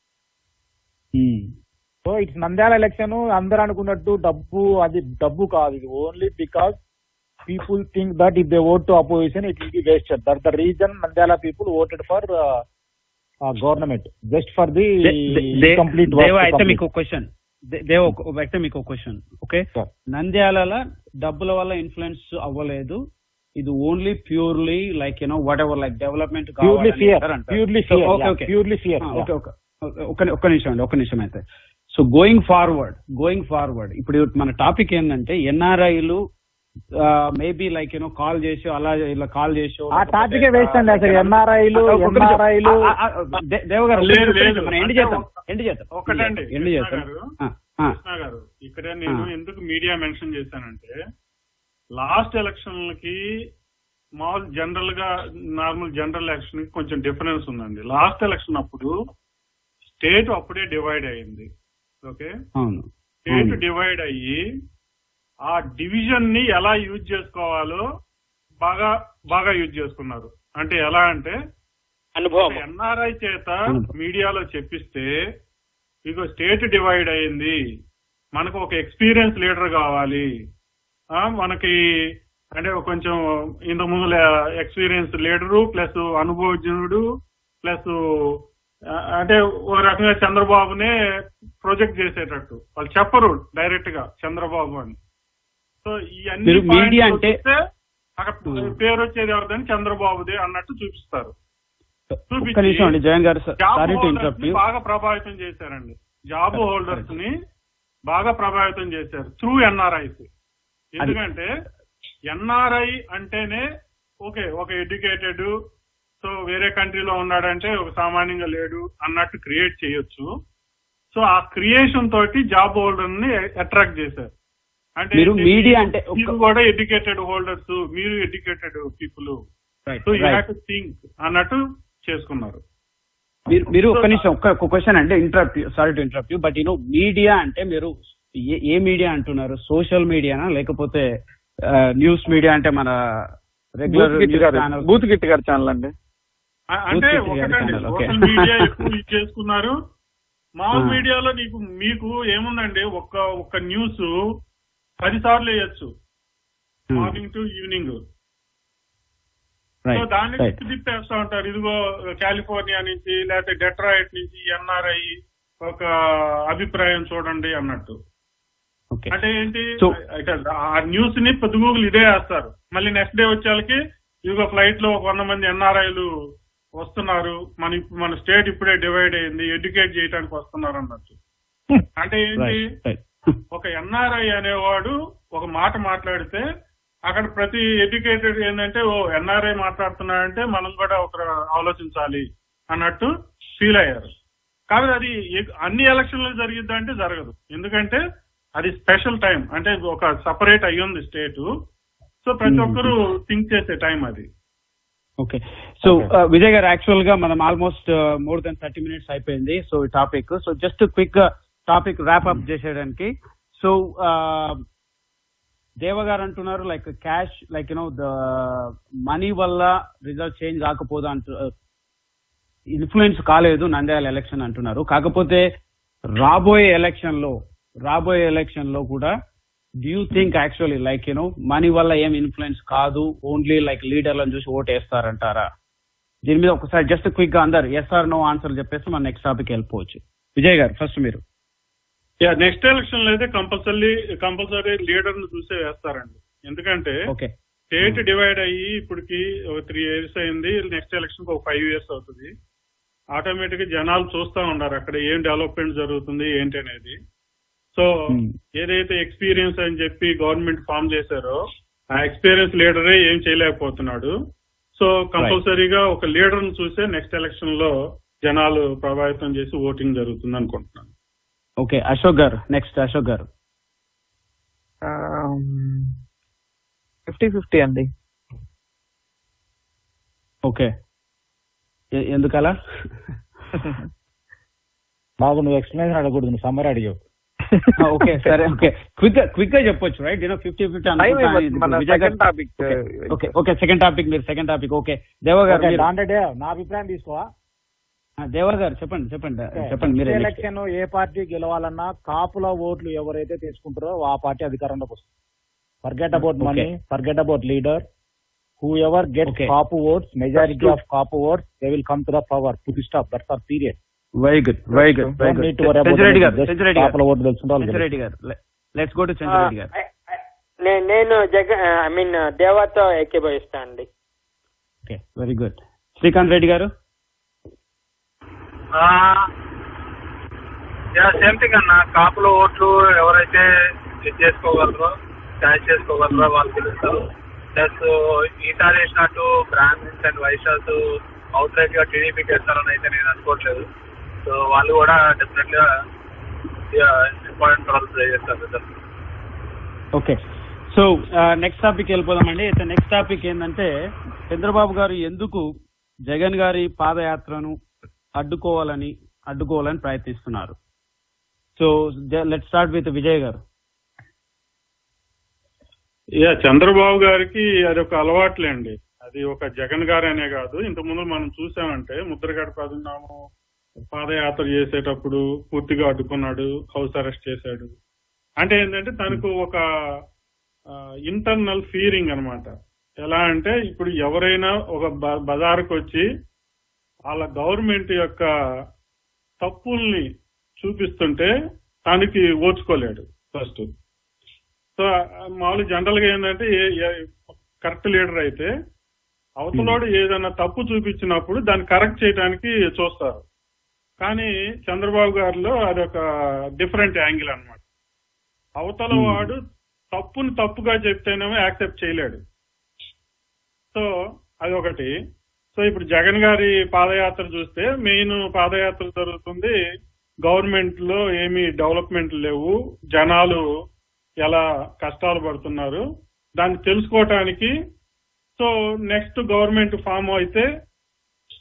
సో ఇట్స్ నంద్యాల ఎలక్షన్ అందరూ అనుకున్నట్టు డబ్బు అది డబ్బు కాదు ఇది only because people think that if they vote to opposition it will be wasted that the reason Nandyal people voted for government just for the they- they- complete Deva అయితే మీకు క్వశ్చన్ దేవ ఒక- అయితే మీకు క్వశ్చన్ ఓకే నంద్యాల డబ్బుల వల్ల ఇన్ఫ్లుయెన్స్ అవ్వలేదు ఇది only purely like you know whatever like development purely fear purely fear okay okay purely fear okay okay ఒక్క ఒక్క నిమిషం అండి ఒక్క నిమిషం అయితే so going forward going forward ఇప్పుడు మన టాపిక్ ఏంటంటే ఎన్ఆర్ఐలు మేబీ లైక్ యూనో కాల్ చేసి అలా ఇలా కాల్ చేసి ఆ టాపికే వేస్ట్ అండి అసలు ఎన్ఆర్ఐలు ఎన్ఆర్ఐలు దేవగారు లేదు, లేదు. మనం ఎండ్ చేద్దాం ఎండ్ చేద్దాం ఒకటండి ఎండ్ కృష్ణ చేద్దాం గారు, ఆ, ఆ. కృష్ణ గారు ఇక్కడ నేను ఆ. ఎందుకు మీడియా మెన్షన్ చేశానంటే లాస్ట్ ఎలక్షన్లకి మామూలు జనరల్ గా నార్మల్ జనరల్ ఎలక్షన్ కి కొంచెం డిఫరెన్స్ ఉందండి లాస్ట్ ఎలక్షన్ అప్పుడు స్టేట్ అప్పుడే డివైడ్ అయింది ఓకే అవును స్టేట్ అవును. డివైడ్ అయ్యి ఆ డివిజన్ ని ఎలా యూజ్ చేసుకోవాలో బాగా బాగా యూజ్ చేసుకున్నారు అంటే ఎలా అంటే అనుభవం ఎన్ఆర్ఐ చేత మీడియాలో చెప్పిస్తే ఇగో స్టేట్ డివైడ్ అయింది మనకు ఒక ఎక్స్పీరియన్స్ లీడర్ కావాలి ఆ మనకి అంటే ఒక కొంచెం ఇంతకు ముందు ఎక్స్పీరియన్స్ లీడరు ప్లస్ అనుభవజ్ఞుడు ప్లస్ అంటే ఒక రకంగా చంద్రబాబునే ప్రొజెక్ట్ చేసేటట్టు వాళ్ళు చెప్పరు డైరెక్ట్ గా చంద్రబాబు అని సో ఈ అన్ని మీరు points media అంటే- చూస్తే అక్కడ పేరు వచ్చేది ఎవరిదని చంద్రబాబుదే అన్నట్టు చూపిస్తారు ఒక్క నిమిషం అండి జగన్ గారు job sorry to holders interrupt ని యూ బాగా ప్రభావితం చేశారండి జాబ్ హోల్డర్స్ ని బాగా ప్రభావితం చేశారు త్రూ ఎన్ఆర్ఐస్ ఎందుకంటే ఎన్ఆర్ఐ అంటేనే ఓకే ఒక ఎడ్యుకేటెడ్ సో వేరే కంట్రీలో ఉన్నాడంటే ఒక సామాన్యంగా లేడు అన్నట్టు క్రియేట్ చేయొచ్చు సో ఆ క్రియేషన్ తోటి జాబ్ హోల్డర్ ని అట్రాక్ట్ చేశారు అంటే మీరు ఏంటి? media అంటే ఒక- మీరు కూడా ఎడ్యుకేటెడ్ హోల్డర్స్ మీరు educated people right so you right have to think అన్నట్టు చేసుకున్నారు మీరు మీరు ఒక్క నిమిషం ఒక్క ఒక క్వశ్చన్ అంటే interrupt sorry to interrupt you but you know media అంటే మీరు ఏ ఏ మీడియా అంటున్నారు సోషల్ మీడియానా లేకపోతే న్యూస్ మీడియా అంటే మన రెగ్యులర్ బూత్ గిట్ గారు బూత్ గిట్ గారు ఛానల్ అండి ఆ- అంటే పూర్తి ఒకటండి చేయాలి, ఓకే. సోషల్ మీడియా ఎక్కువ యూజ్ చేసుకున్నారు మామూలు ఆ. మీడియాలో నీకు మీకు ఏముందండి ఒక్క ఒక్క న్యూస్ పది సార్లు వేయచ్చు మార్నింగ్ టు ఈవినింగ్ సో దాన్ని తిప్పి తిప్పేస్తా ఉంటారు ఇదిగో కాలిఫోర్నియా నుంచి లేకపోతే డెట్రాయిట్ నుంచి ఎన్ఆర్ఐ ఒక అభిప్రాయం చూడండి అన్నట్టు అంటే ఏంటి అయితే ఆ న్యూస్ ని పొద్దుగూగులు ఇదే వేస్తారు మళ్ళీ నెక్స్ట్ డే వచ్చేళ్ళకి ఇదిగో ఫ్లైట్ లో ఒక వంద మంది ఎన్ఆర్ఐలు వస్తున్నారు మన ఇప్పు- మన స్టేట్ ఇప్పుడే డివైడ్ అయింది ఎడ్యుకేట్ చేయడానికి వస్తున్నారు అన్నట్టు అంటే ఏంటి ఒక ఎన్ఆర్ఐ అనేవాడు ఒక మాట మాట్లాడితే అక్కడ ప్రతి ఎడ్యుకేటెడ్ ఏంటంటే ఓ ఎన్ఆర్ఐ మాట్లాడుతున్నాడంటే మనం కూడా ఒక ఆలోచించాలి అన్నట్టు ఫీల్ అయ్యారు కాబట్టి అది ఎ- అన్ని ఎలక్షన్లు జరిగిద్దంటే జరగదు ఎందుకంటే అది స్పెషల్ టైం అంటే ఒక సపరేట్ అయ్యింది స్టేట్ సో ప్రతి Hmm. ఒక్కరు థింక్ చేసే టైం అది ఓకే సో విజయ్ గారు యాక్చువల్ గా మనం almost more than thirty minutes అయిపోయింది సో ఈ టాపిక్ సో జస్ట్ క్విక్ గా టాపిక్ ర్యాప్ అప్ చేసేయడానికి సో దేవ గారు అంటున్నారు like cash like you know the money వల్ల రిజల్ట్ చేంజ్ కాకపోదు అంటూ ఇన్ఫ్లుయెన్స్ కాలేదు నంద్యాల ఎలక్షన్ అంటున్నారు కాకపోతే రాబోయే ఎలక్షన్ లో రాబోయే ఎలక్షన్ లో కూడా do you think actually like you know money వల్ల ఏం ఇన్ఫ్లుయెన్స్ కాదు ఓన్లీ లైక్ లీడర్లను చూసి ఓట్ వేస్తారంటారా దీని మీద ఒకసారి జస్ట్ క్విక్ గా అందరు ఎస్ఆర్ నో ఆన్సర్ చెప్పేసి మన నెక్స్ట్ టాపిక్ వెళ్ళిపోవచ్చు విజయ్ గారు ఫస్ట్ మీరు యా నెక్స్ట్ ఎలక్షన్ లో అయితే కంపల్సరీ కంపల్సరీ లీడర్ ను చూసే వేస్తారండి ఎందుకంటే ఓకే స్టేట్ డివైడ్ అయ్యి ఇప్పటికి ఒక త్రీ ఇయర్స్ అయింది నెక్స్ట్ ఎలక్షన్ ఒక ఫైవ్ ఇయర్స్ అవుతుంది ఆటోమేటిక్ గా జనాలు చూస్తా ఉన్నారు అక్కడ ఏం డెవలప్మెంట్ జరుగుతుంది ఏంటి అనేది సో ఏదైతే ఎక్స్పీరియన్స్ అని చెప్పి గవర్నమెంట్ ఫామ్ చేశారో ఆ ఎక్స్పీరియన్స్ లీడరే ఏం చేయలేకపోతున్నాడు సో కంపల్సరీగా ఒక లీడర్ ను చూసే నెక్స్ట్ ఎలక్షన్ లో జనాలు ప్రభావితం చేసి ఓటింగ్ జరుగుతుంది అనుకుంటున్నాను ఓకే అశోక్ గారు నెక్స్ట్ అశోక్ గారు ఫిఫ్టీ ఫిఫ్టీ అండి ఓకే ఎ- ఎందుకలా బాబు నువ్వు ఎక్స్ప్లెనేషన్ అడగకూడదు నువ్వు సమ్మర్ అడిగావు ఓకే సరే ఓకే క్విక్ క్విక్ గా చెప్పొచ్చు right you know fifty fifty Time అయిపోతుంది. మన second topic, okay okay second topic మీరు సెకండ్ టాపిక్ ఓకే దేవ గారు ఓకే, మీరు- దాంట్లో నా అభిప్రాయం తీసుకోవా ఆ, దేవ గారు చెప్పండి చెప్పండి చెప్పండి మీరు ఎలక్షన్ ఏ పార్టీ గెలవాలన్నా కాపుల ఓట్లు ఎవరైతే తీసుకుంటారో ఆ పార్టీ అధికారంలోకి వస్తుంది forget about Okay. Money forget about leader whoever get Okay. Kapu votes majority That's of Kapu votes they will come to the power to stop that's are period very good very good very good సెంచురెడ్డి గారు సెంచురెడ్డి గారు కాపుల ఓట్లు తెలుసుకుంటే వాళ్ళు సెంచురెడ్డి గారు లెట్స్ గో టు సెంచురెడ్డి గారు నే- నేను జగ ఐ మీన్ దేవాతో ఏకీభవిస్తా అండి okay very good Srikanth Reddy గారు సేమ్ థింగ్ అన్న కాపుల ఓట్లు ఎవరైతే ఇది చేసుకోగలరో క్యాష్ చేసుకోగలరో వాళ్ళు గెలుస్తారు ప్లస్ ఈసారి వేసినట్టు Brahmins and Vaishyas outright గా టీడీపీకి వేస్తారని అయితే నేను అనుకోవట్లేదు సో వాళ్ళు కూడా డెఫినెట్ గా ఇంపార్టెంట్ రోల్ ప్లే చేస్తారు sir okay so next topic వెళ్ళిపోదామండి అయితే నెక్స్ట్ టాపిక్ ఏంటంటే చంద్రబాబు గారు ఎందుకు జగన్ గారి పాదయాత్రను అడ్డుకోవాలని అడ్డుకోవాలని ప్రయత్నిస్తున్నారు so let start with Vijay గారు యా చంద్రబాబు గారికి అది ఒక అలవాట్లే అండి అది ఒక జగన్ గారనే కాదు ఇంతకు ముందు మనం చూసామంటే ముద్రగడ పద్మనాభం పాదయాత్ర చేసేటప్పుడు పూర్తిగా అడ్డుకున్నాడు హౌస్ అరెస్ట్ చేశాడు అంటే ఏంటంటే తనకు ఒక ఇంటర్నల్ ఫీరింగ్ అన్నమాట ఎలా అంటే ఇప్పుడు ఎవరైనా ఒక బ- బజారుకు వచ్చి వాళ్ళ గవర్నమెంట్ యొక్క తప్పుల్ని చూపిస్తుంటే తనకి ఓర్చుకోలేడు ఫస్ట్ సో ఆ, మామూలు జనరల్ గా ఏంటంటే కరెక్ట్ లీడర్ అయితే అవతలోడు ఏదైనా తప్పు చూపించినప్పుడు దాన్ని కరెక్ట్ చేయడానికి చూస్తారు కానీ చంద్రబాబు గారిలో అదొక డిఫరెంట్ యాంగిల్ అన్నమాట అవతల వాడు తప్పుని తప్పుగా చెప్తేనేమో యాక్సెప్ట్ చేయలేడు సో అది ఒకటి సో ఇప్పుడు జగన్ గారి పాదయాత్ర చూస్తే మెయిన్ పాదయాత్ర జరుగుతుంది గవర్నమెంట్ లో ఏమీ డెవలప్మెంట్ లేవు జనాలు ఎలా కష్టాలు పడుతున్నారు దాన్ని తెలుసుకోవటానికి సో నెక్స్ట్ గవర్నమెంట్ ఫామ్ అయితే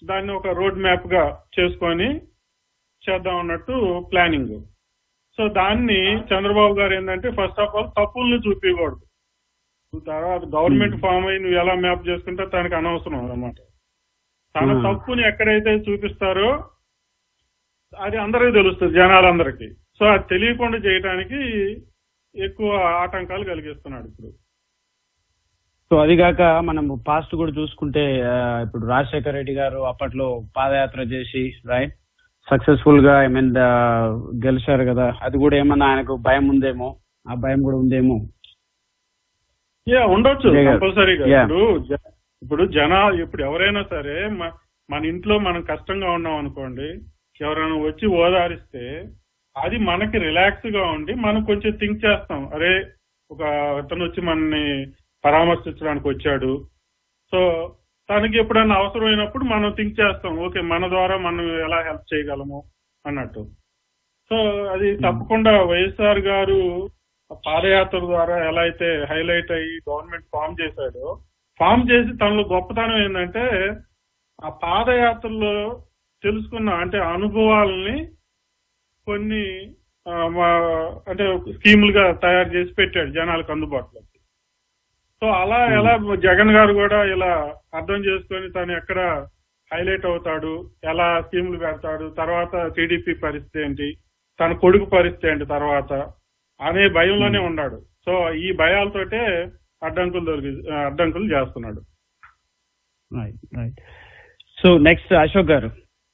దాన్ని ఒక రోడ్ మ్యాప్ గా చేసుకొని చేద్దాం అన్నట్టు ప్లానింగ్ సో దాన్ని చంద్రబాబు గారు ఏంటంటే ఫస్ట్ ఆఫ్ ఆల్ తప్పుల్ని చూపించకూడదు తర్వాత గవర్నమెంట్ ఫామ్ అయి నువ్వు ఎలా మ్యాప్ చేసుకుంటే దానికి అనవసరం అన్నమాట తన Hmm. తప్పుని ఎక్కడైతే చూపిస్తారో అది అందరికీ తెలుస్తుంది జనాలందరికీ సో అది తెలియకుండా చేయడానికి ఎక్కువ ఆటంకాలు కలిగిస్తున్నాడు ఇప్పుడు సో అది కాక మనం పాస్ట్ కూడా చూసుకుంటే ఆ, ఇప్పుడు రాజశేఖర రెడ్డి గారు అప్పట్లో పాదయాత్ర చేసి రైట్ సక్సెస్ఫుల్ గా ఐ మీన్ గెలిచారు కదా అది కూడా ఏమన్నా ఆయనకు భయం ఉందేమో ఆ భయం కూడా ఉందేమో యా ఉండొచ్చు Yeah. కంపల్సరీగా Yeah. ఇప్పుడు జ- ఇప్పుడు జన ఇప్పుడు ఎవరైనా సరే మ- మన ఇంట్లో మనం కష్టంగా ఉన్నాం అనుకోండి ఎవరైనా వచ్చి ఓదారిస్తే అది మనకి రిలాక్స్ గా ఉండి మనం కొంచెం థింక్ చేస్తాం అరే ఒక అతను వచ్చి మనని పరామర్శించడానికి వచ్చాడు సో తనకి ఎప్పుడైనా అవసరమైనప్పుడు మనం థింక్ చేస్తాం ఓకే మన ద్వారా మనం ఎలా హెల్ప్ చేయగలము అన్నట్టు సో అది తప్పకుండా వైఎస్ఆర్ గారు పాదయాత్ర ద్వారా ఎలా అయితే హైలైట్ అయ్యి గవర్నమెంట్ ఫామ్ చేశాడో ఫామ్ చేసి తనలో గొప్పతనం ఏంటంటే ఆ పాదయాత్రలో తెలుసుకున్న అంటే అనుభవాలని కొన్ని ఆ, మా- అంటే స్కీములుగా తయారు చేసి పెట్టాడు జనాలకు అందుబాటులోకి సో అలా ఎలా జగన్ గారు కూడా ఇలా అర్థం చేసుకొని తను ఎక్కడ హైలైట్ అవుతాడు ఎలా స్కీములు పెడతాడు తర్వాత టీడీపీ పరిస్థితి ఏంటి తన కొడుకు పరిస్థితి ఏంటి తర్వాత అనే భయంలోనే ఉన్నాడు సో ఈ భయాలతోటే అడ్డంకులు దొరికి అడ్డంకులు చేస్తున్నాడు right right so next Ashok గారు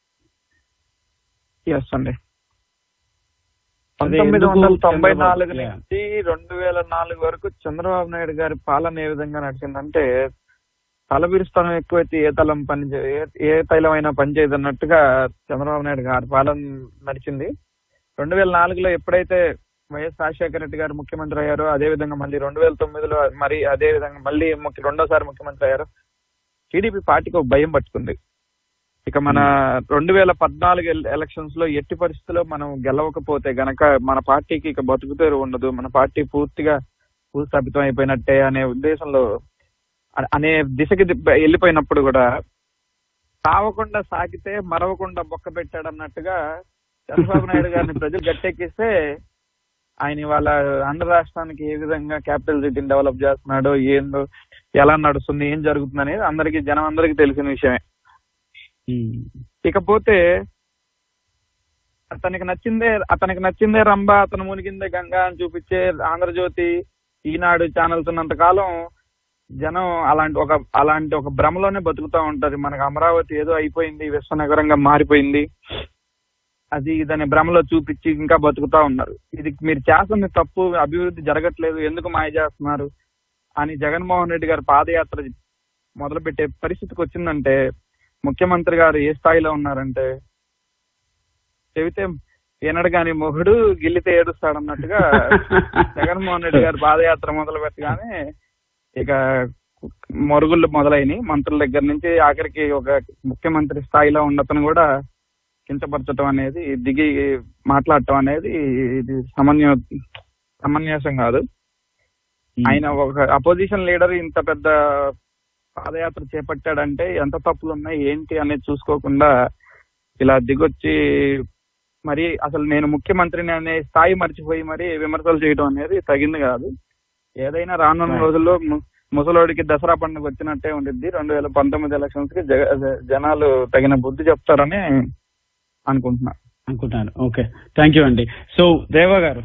ఎస్ అండి అదే పంతొమ్మిది ఎందుకు వందల తొంభై చంద్రబాబు- నాలుగు Yeah. నుంచి రెండు వేల నాలుగు వరకు చంద్రబాబు నాయుడు గారి పాలన ఏ విధంగా నడిచిందంటే తలబిరుస్తానం ఎక్కువైతే ఏ తలం పని చే- ఏ- ఏ తైలం అయినా పనిచేయదు అన్నట్టుగా చంద్రబాబు నాయుడు గారి పాలన నడిచింది రెండు వేల నాలుగులో ఎప్పుడైతే వైఎస్ రాజశేఖర రెడ్డి గారు ముఖ్యమంత్రి అయ్యారో అదే విధంగా మళ్ళీ రెండు వేల తొమ్మిదిలో మరి అదే విధంగా మళ్ళీ ముఖ్య- రెండోసారి ముఖ్యమంత్రి అయ్యారు టీడీపీ పార్టీకి ఒక భయం పట్టుకుంది ఇక మన రెండు వేల పద్నాలుగు ఎల్- ఎలక్షన్స్ లో ఎట్టి పరిస్థితుల్లో మనం గెలవకపోతే గనక మన పార్టీకి ఇక బతుకుతేరు ఉండదు మన పార్టీ పూర్తిగా భూస్థాపితం అయిపోయినట్టే అనే ఉద్దేశంలో అ- అనే దిశకి ది- వెళ్ళిపోయినప్పుడు కూడా తావకుండా సాగితే మరవకుండా బొక్క పెట్టాడు అన్నట్టుగా చంద్రబాబు నాయుడు గారిని ప్రజలు గట్టెక్కిస్తే ఆయన ఇవాళ ఆంధ్ర రాష్ట్రానికి ఏ విధంగా క్యాపిటల్ సిటీని డెవలప్ చేస్తున్నాడో ఏందో ఎలా నడుస్తుంది ఏం జరుగుతుంది అనేది అందరికి జనం అందరికి తెలిసిన విషయమే ఇకపోతే అతనికి నచ్చిందే అతనికి నచ్చిందే రంభ అతను మునిగిందే గంగా అని చూపించే ఆంధ్రజ్యోతి ఈనాడు ఛానల్స్ ఉన్నంత కాలం జనం అలాంటి ఒక అలాంటి ఒక భ్రమలోనే బతుకుతా ఉంటది మనకు అమరావతి ఏదో అయిపోయింది విశ్వనగరంగా మారిపోయింది అది దాని భ్రమలో చూపించి ఇంకా బతుకుతా ఉన్నారు ఇది మీరు చేస్తున్న తప్పు అభివృద్ధి జరగట్లేదు ఎందుకు మాయ చేస్తున్నారు అని జగన్మోహన్ రెడ్డి గారు పాదయాత్ర మొదలు పెట్టే పరిస్థితికి వచ్చిందంటే ముఖ్యమంత్రి గారు ఏ స్థాయిలో ఉన్నారంటే చెబితే ఏనాడు గాని మొగుడు గిల్లితే ఏడుస్తాడన్నట్టుగా జగన్మోహన్ రెడ్డి గారు పాదయాత్ర మొదలు పెట్టగానే ఇక మరుగుళ్ళు మొదలైనవి మంత్రుల దగ్గర నుంచి ఆఖరికి ఒక ముఖ్యమంత్రి స్థాయిలో ఉన్నతను కూడా కించపరచడం అనేది దిగి మాట్లాడటం అనేది ఇది సమన్య సమంజసం కాదు ఆయన ఒక అపోజిషన్ లీడర్ ఇంత పెద్ద పాదయాత్ర చేపట్టాడంటే ఎంత తప్పులు ఉన్నాయి ఏంటి అనేది చూసుకోకుండా ఇలా దిగొచ్చి మరి అసలు నేను ముఖ్యమంత్రిని అనే స్థాయి మర్చిపోయి మరి విమర్శలు చేయడం అనేది తగింది కాదు ఏదైనా రానున్న Right. రోజుల్లో ము- ముసలోడికి దసరా పండుగ వచ్చినట్టే ఉండిద్ది రెండు వేల పంతొమ్మిది ఎలక్షన్స్ కి జగ- జ- జనాలు తగిన బుద్ధి చెప్తారని అనుకుంటున్నా అనుకుంటాను ఓకే థ్యాంక్ యూ అండి సో దేవా గారు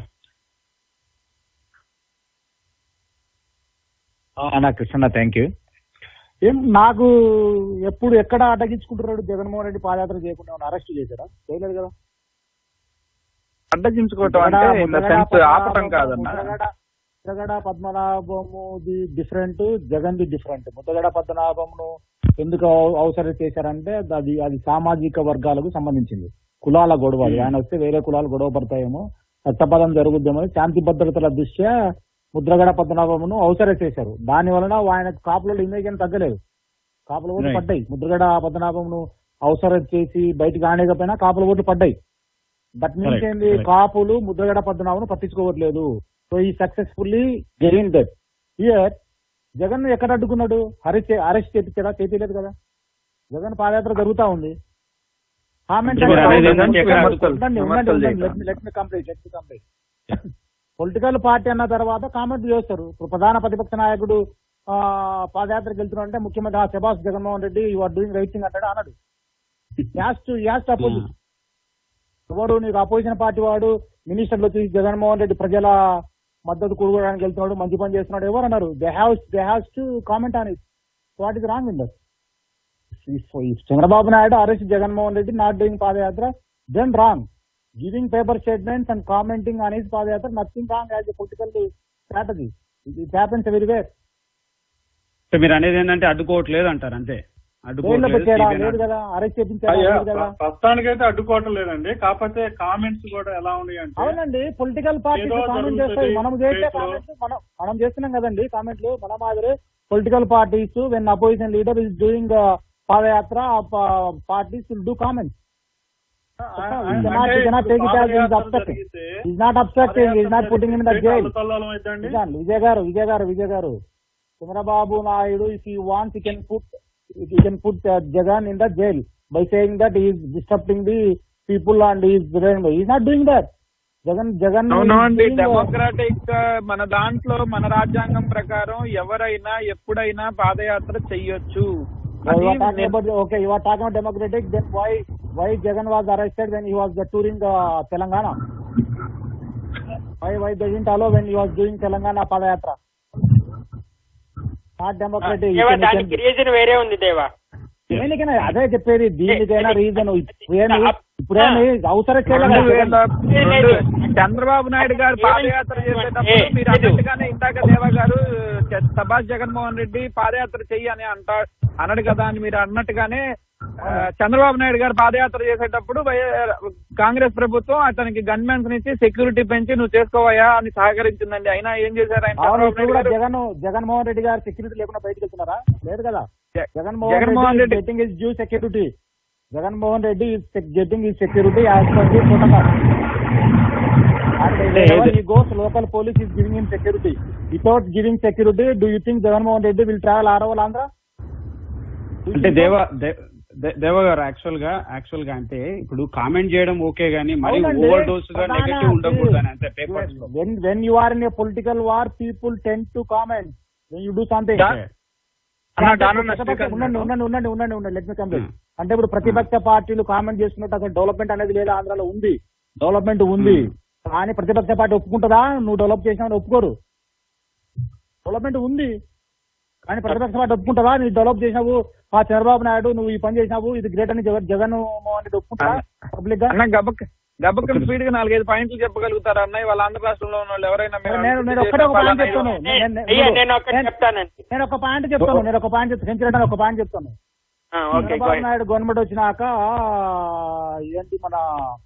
అన్న కృష్ణ థ్యాంక్ యూ ఏం నాకు ఎప్పుడు ఎక్కడ అడ్డగించుకుంటున్నాడు జగన్మోహన్ రెడ్డి పాదయాత్ర చేయకుండా అరెస్ట్ చేశారా చేయలేదు కదా అడ్డగించుకోవటం అంటే ఇన్ ద సెన్స్ ఆపటం కాదన్న ముద్దగడ పద్మనాభము ది డిఫరెంట్ జగన్ ది డిఫరెంట్ ముద్దగడ పద్మనాభమును ఎందుకు అవ- అవసరం చేశారంటే అది అది సామాజిక వర్గాలకు సంబంధించింది కులాల గొడవ అది. ఆయన వస్తే వేరే కులాలు గొడవ పడతాయేమో చట్టపదం జరుగుద్దేమో అని శాంతి భద్రతల దృష్ట్యా ముద్రగడ పద్మనాభమును అవసరం చేశారు దాని వలన ఆయన కాపులలో ఇమేజ్ ఏం తగ్గలేదు కాపుల ఓట్లు Right. పడ్డాయి ముద్రగడ పద్మనాభమును అవసరం చేసి బయటికి ఆనేకపోయినా కాపుల ఓట్లు పడ్డాయి దట్ మీన్స్ Correct, ఏంది correct. కాపులు ముద్రగడ పద్మనాభను పట్టించుకోవట్లేదు సో ఈ successfully gain that year Jagan ఎక్కడ అడ్డుకున్నాడు అరెస్ట్ అరెస్ట్ చేపించాడా చేపించలేదు కదా జగన్ పాదయాత్ర జరుగుతా ఉంది కామెంట్ ఇప్పుడు అనేది ఏంటంటే ఎక్కడ అడుగుతారు? Let me complete let me complete political party అన్న తర్వాత కామెంట్ చేస్తారు ఇప్పుడు ప్రధాన ప్రతిపక్ష నాయకుడు ఆ, పాదయాత్రకు వెళ్తున్నాడు అంటే ముఖ్యమంత్రి ఆ శబాస్ Jaganmohan Reddy you are doing right thing అంటాడు అన్నాడు యాస్ట్ యాస్ట్ అపోజిట్ ఎవడు నీకు అపోజిషన్ పార్టీ వాడు మినిస్టర్లు వచ్చి జగన్మోహన్ రెడ్డి ప్రజల మద్దతు కూడుకోవడానికి వెళ్తున్నాడు మంచి పని చేస్తున్నాడు ఎవరు అన్నారు they have they have to comment on it what is wrong in that Chandrababu Naidu arrest Jaganmohan Reddy not doing padayatra then wrong giving paper statements and commenting on his padayatra nothing wrong as a political strategy it happens everywhere so మీరు అనేది ఏంటంటే అడ్డుకోవట్లేదు అంటారు అంతే జైల్లో పెట్టాడా లేదు కదా అరెస్ట్ చేయించాడా అయ్యా, లేదు కదా ప్ర- ప్రస్తుతానికైతే అడ్డుకోవటం లేదండి కాకపోతే కామెంట్స్ కూడా ఎలా ఉన్నాయి అంటే అవునండి పొలిటికల్ పార్టీస్ ఏదో కామెంట్ జరుగుతుంది చేస్తాయి మనం చేసే రేపు- కామెంట్స్ మనం మనం చేస్తున్నాం కదండి కామెంట్లు మన మాదిరి political parties when opposition leader is doing padayatra parties will do comments is not obstructing is not putting in the jail Vijay గారు విజయ్ గారు విజయ్ గారు Chandrababu Naidu if you want you can put you can put Jagan in the jail by saying that is disturbing the people and is is not doing that Jagan Jagan అవును is అండి doing, uh, డెమోక్రాటిక్ మన దాంట్లో మన రాజ్యాంగం ప్రకారం ఎవరైనా ఎప్పుడైనా పాదయాత్ర చెయ్యొచ్చు Yeah, you are అది talking నేను- about okay. You are talking about democratic. Then why why Jagan was arrested when he was uh, touring uh, Telangana? Why why they didn't allow when he was doing Telangana Padayatra? Not democratic. You దేవా can- you can- దానికి రీజన్ వేరే ఉంది దేవా దేనికైనా అదే చెప్పేది దీనికైనా రీజన్ ఇప్పుడేమి ఇప్పుడేమి అవసరం రెండు వేల చేయలేదు రెండు చంద్రబాబు నాయుడు గారు పాదయాత్ర చేసేటప్పుడు మీరు అన్నట్టుగానే ఇందాక దేవా గారు చ- సభాష్ జగన్మోహన్ రెడ్డి పాదయాత్ర చెయ్యి అని అంటా అన్నాడు కదా అని మీరు అన్నట్టుగానే ఆ, చంద్రబాబు నాయుడు గారు పాదయాత్ర చేసేటప్పుడు వై- కాంగ్రెస్ ప్రభుత్వం అతనికి గన్మెన్స్ నుంచి సెక్యూరిటీ పెంచి నువ్వు చేసుకోవయా అని సహకరించిందండి అయినా ఏం చేశారు ఆయన అవును చంద్రబాబు ఇప్పుడు నాయుడు కూడా గారు? జగన్ జగన్మోహన్ రెడ్డి గారు సెక్యూరిటీ లేకుండా బయటకు వెళ్తున్నారా లేదు కదా Jaganmohan Jaganmohan Reddy Reddy- getting is due security Jaganmohan Reddy is getting his security as per the protocol. And wherever he goes, local police is giving him security. Without giving security, do you think Jagannath Reddy will travel all over Andhra? అంటే దేవ దే- దే- దేవ గారు యాక్చువల్ గా యాక్చువల్ గా అంటే ఇప్పుడు కామెంట్ చేయడం ఓకే గానీ మరి అవునండి. ఓవర్ డోస్ గా ప్రధాన నెగటివ్ ఉండకూడదు అని అంతే పేపర్స్ లో When when you are in a political war, people tend to comment. When you do something. అన్న, అంటే దానన్న ప్రతిపక్ష- శ్రీకాంత్ ఉండండి ఉండండి ఉండండి ఉండండి ఉండండి లెట్ మీ కంప్లీట్ అంటే ఇప్పుడు ప్రతిపక్ష పార్టీలు కామెంట్ చేస్తున్నట్టు అసలు డెవలప్మెంట్ అనేది లేదా ఆంధ్రాలో ఉంది డెవలప్మెంట్ ఉంది కానీ ప్రతిపక్ష పార్టీ ఒప్పుకుంటుందా నువ్వు డెవలప్ చేసినావు ఒప్పుకోరు డెవలప్మెంట్ ఉంది కానీ ప్రతిపక్ష పార్టీ ఒప్పుకుంటుందా నువ్వు డెవలప్ చేసినావు ఆ చంద్రబాబు నాయుడు నువ్వు ఈ పని చేసినావు ఇది గ్రేట్ అని జగన్ జగన్ మోహన్ రెడ్డి ఒప్పుకుంటారా పబ్లిక్ గా అన్న గబక్ గబక్కం స్పీడ్ గా నాలుగైదు పాయింట్లు చెప్పగలుగుతారా అన్నయ్య వాళ్ళ ఆంధ్ర రాష్ట్రంలో ఉన్న వాళ్ళు ఎవరైనా మేము నేను నేను అభివృద్ధి ఒక్కటే ఒక చేసాం పాయింట్ ఫలానా చెప్తాను ఇది- నేను- నేను- అయ్యా నేను ఒకటి నేను- చెప్తానండి నేను ఒక పాయింట్ చెప్తాను నేను ఒక పాయింట్ చెప్తాను సెంచరీ అంటే ఒక పాయింట్ చెప్తాను ఆ, ఓకే చంద్రబాబు నాయుడు గవర్నమెంట్ వచ్చినాక ఏంటి మన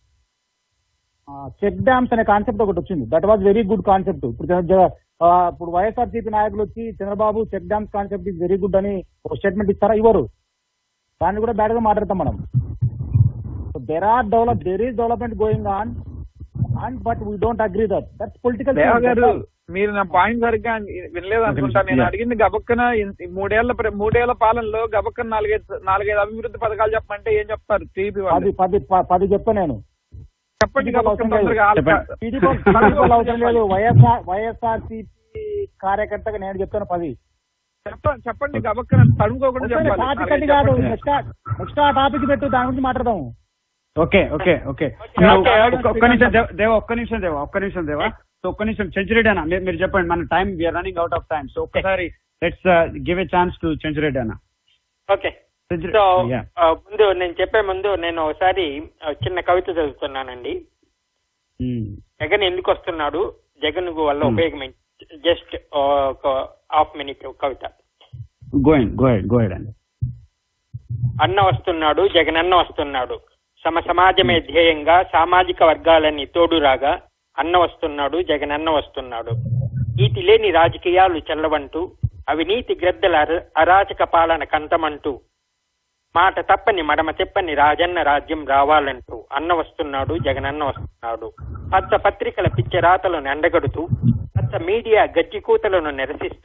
చెక్ డ్యామ్స్ అనే కాన్సెప్ట్ ఒకటి వచ్చింది that was very good concept ఇప్పుడు జ- జ- ఆ, ఇప్పుడు వైఎస్ఆర్సీపీ నాయకులు వచ్చి Chandrababu check dams concept is very good అని ఒక స్టేట్మెంట్ ఇస్తారా ఇవ్వరు దాన్ని కూడా బ్యాడ్ గా మాట్లాడతాం మనం there are develop there is development going on and but we don't agree that that's political Deva గారు మీరు నా పాయింట్ సరిగ్గా వినలేదు అనుకుంటా నేను Yeah. అడిగింది గబక్కన ఇన్- ఈ మూడేళ్ల ప్ర- మూడేళ్ల పాలనలో గబక్కన నాలుగైదు నాలుగైదు అభివృద్ధి పథకాలు చెప్పమంటే ఏం చెప్తారు టీడీపీ పది వాళ్ళు పది ప- పది చెప్పా నేను చెప్పండి గబక్కన తొందరగా ఆల్ఫా- టీడీపీ వాళ్ళు అవసరం లేదు వైఎస్ఆర్ వైఎస్ఆర్ సిపి కార్యకర్తగా నేను చెప్తాను పది చెప్పండి చెప్పండి గబక్కన తడుముకోకుండా చెప్పాలి టాపిక్ అది నాలుగైదు కాదు చెప్పండి. నెక్స్ట్ నెక్స్ట్ ఆ టాపిక్ పెట్టు దాని గురించి మాట్లాడదాం okay okay okay okay, okay. ఒక్క- ఒక్క నిమిషం దేవ- దేవ ఒక్క నిమిషం దేవ ఒక్క నిమిషం దేవ సో ఒక్క నిమిషం సెంచురీ అన్న మీరు- మీరు చెప్పండి మన time we're running out of time so ఒక్కసారి let's give a chance to century అన్న ఓకే Century- సో yeah. ఆ, ముందు నేను చెప్పే ముందు నేను ఒకసారి ఆ, చిన్న కవిత చదువుతున్నానండి జగన్ ఎందుకు వస్తున్నాడు జగన్ వల్ల ఉపయోగం జస్ట్ ఒక half minute Kavitha going go ahead go ahead అండి అన్న వస్తున్నాడు జగనన్న వస్తున్నాడు సమ సమాజమే ధ్యేయంగా సామాజిక వర్గాలన్నీ తోడురాగా అన్న వస్తున్నాడు జగనన్న వస్తున్నాడు నీతి లేని రాజకీయాలు చెల్లవంటూ అవినీతి గ్రద్దల అర- అరాచక పాలన కంతమంటూ మాట తప్పని మడమ తెప్పని రాజన్న రాజ్యం రావాలంటూ అన్న వస్తున్నాడు జగనన్న వస్తున్నాడు పచ్చ పత్రికల పిచ్చరాతలను ఎండగడుతూ పచ్చ మీడియా గజ్జికూతలను నిరసిస్తూ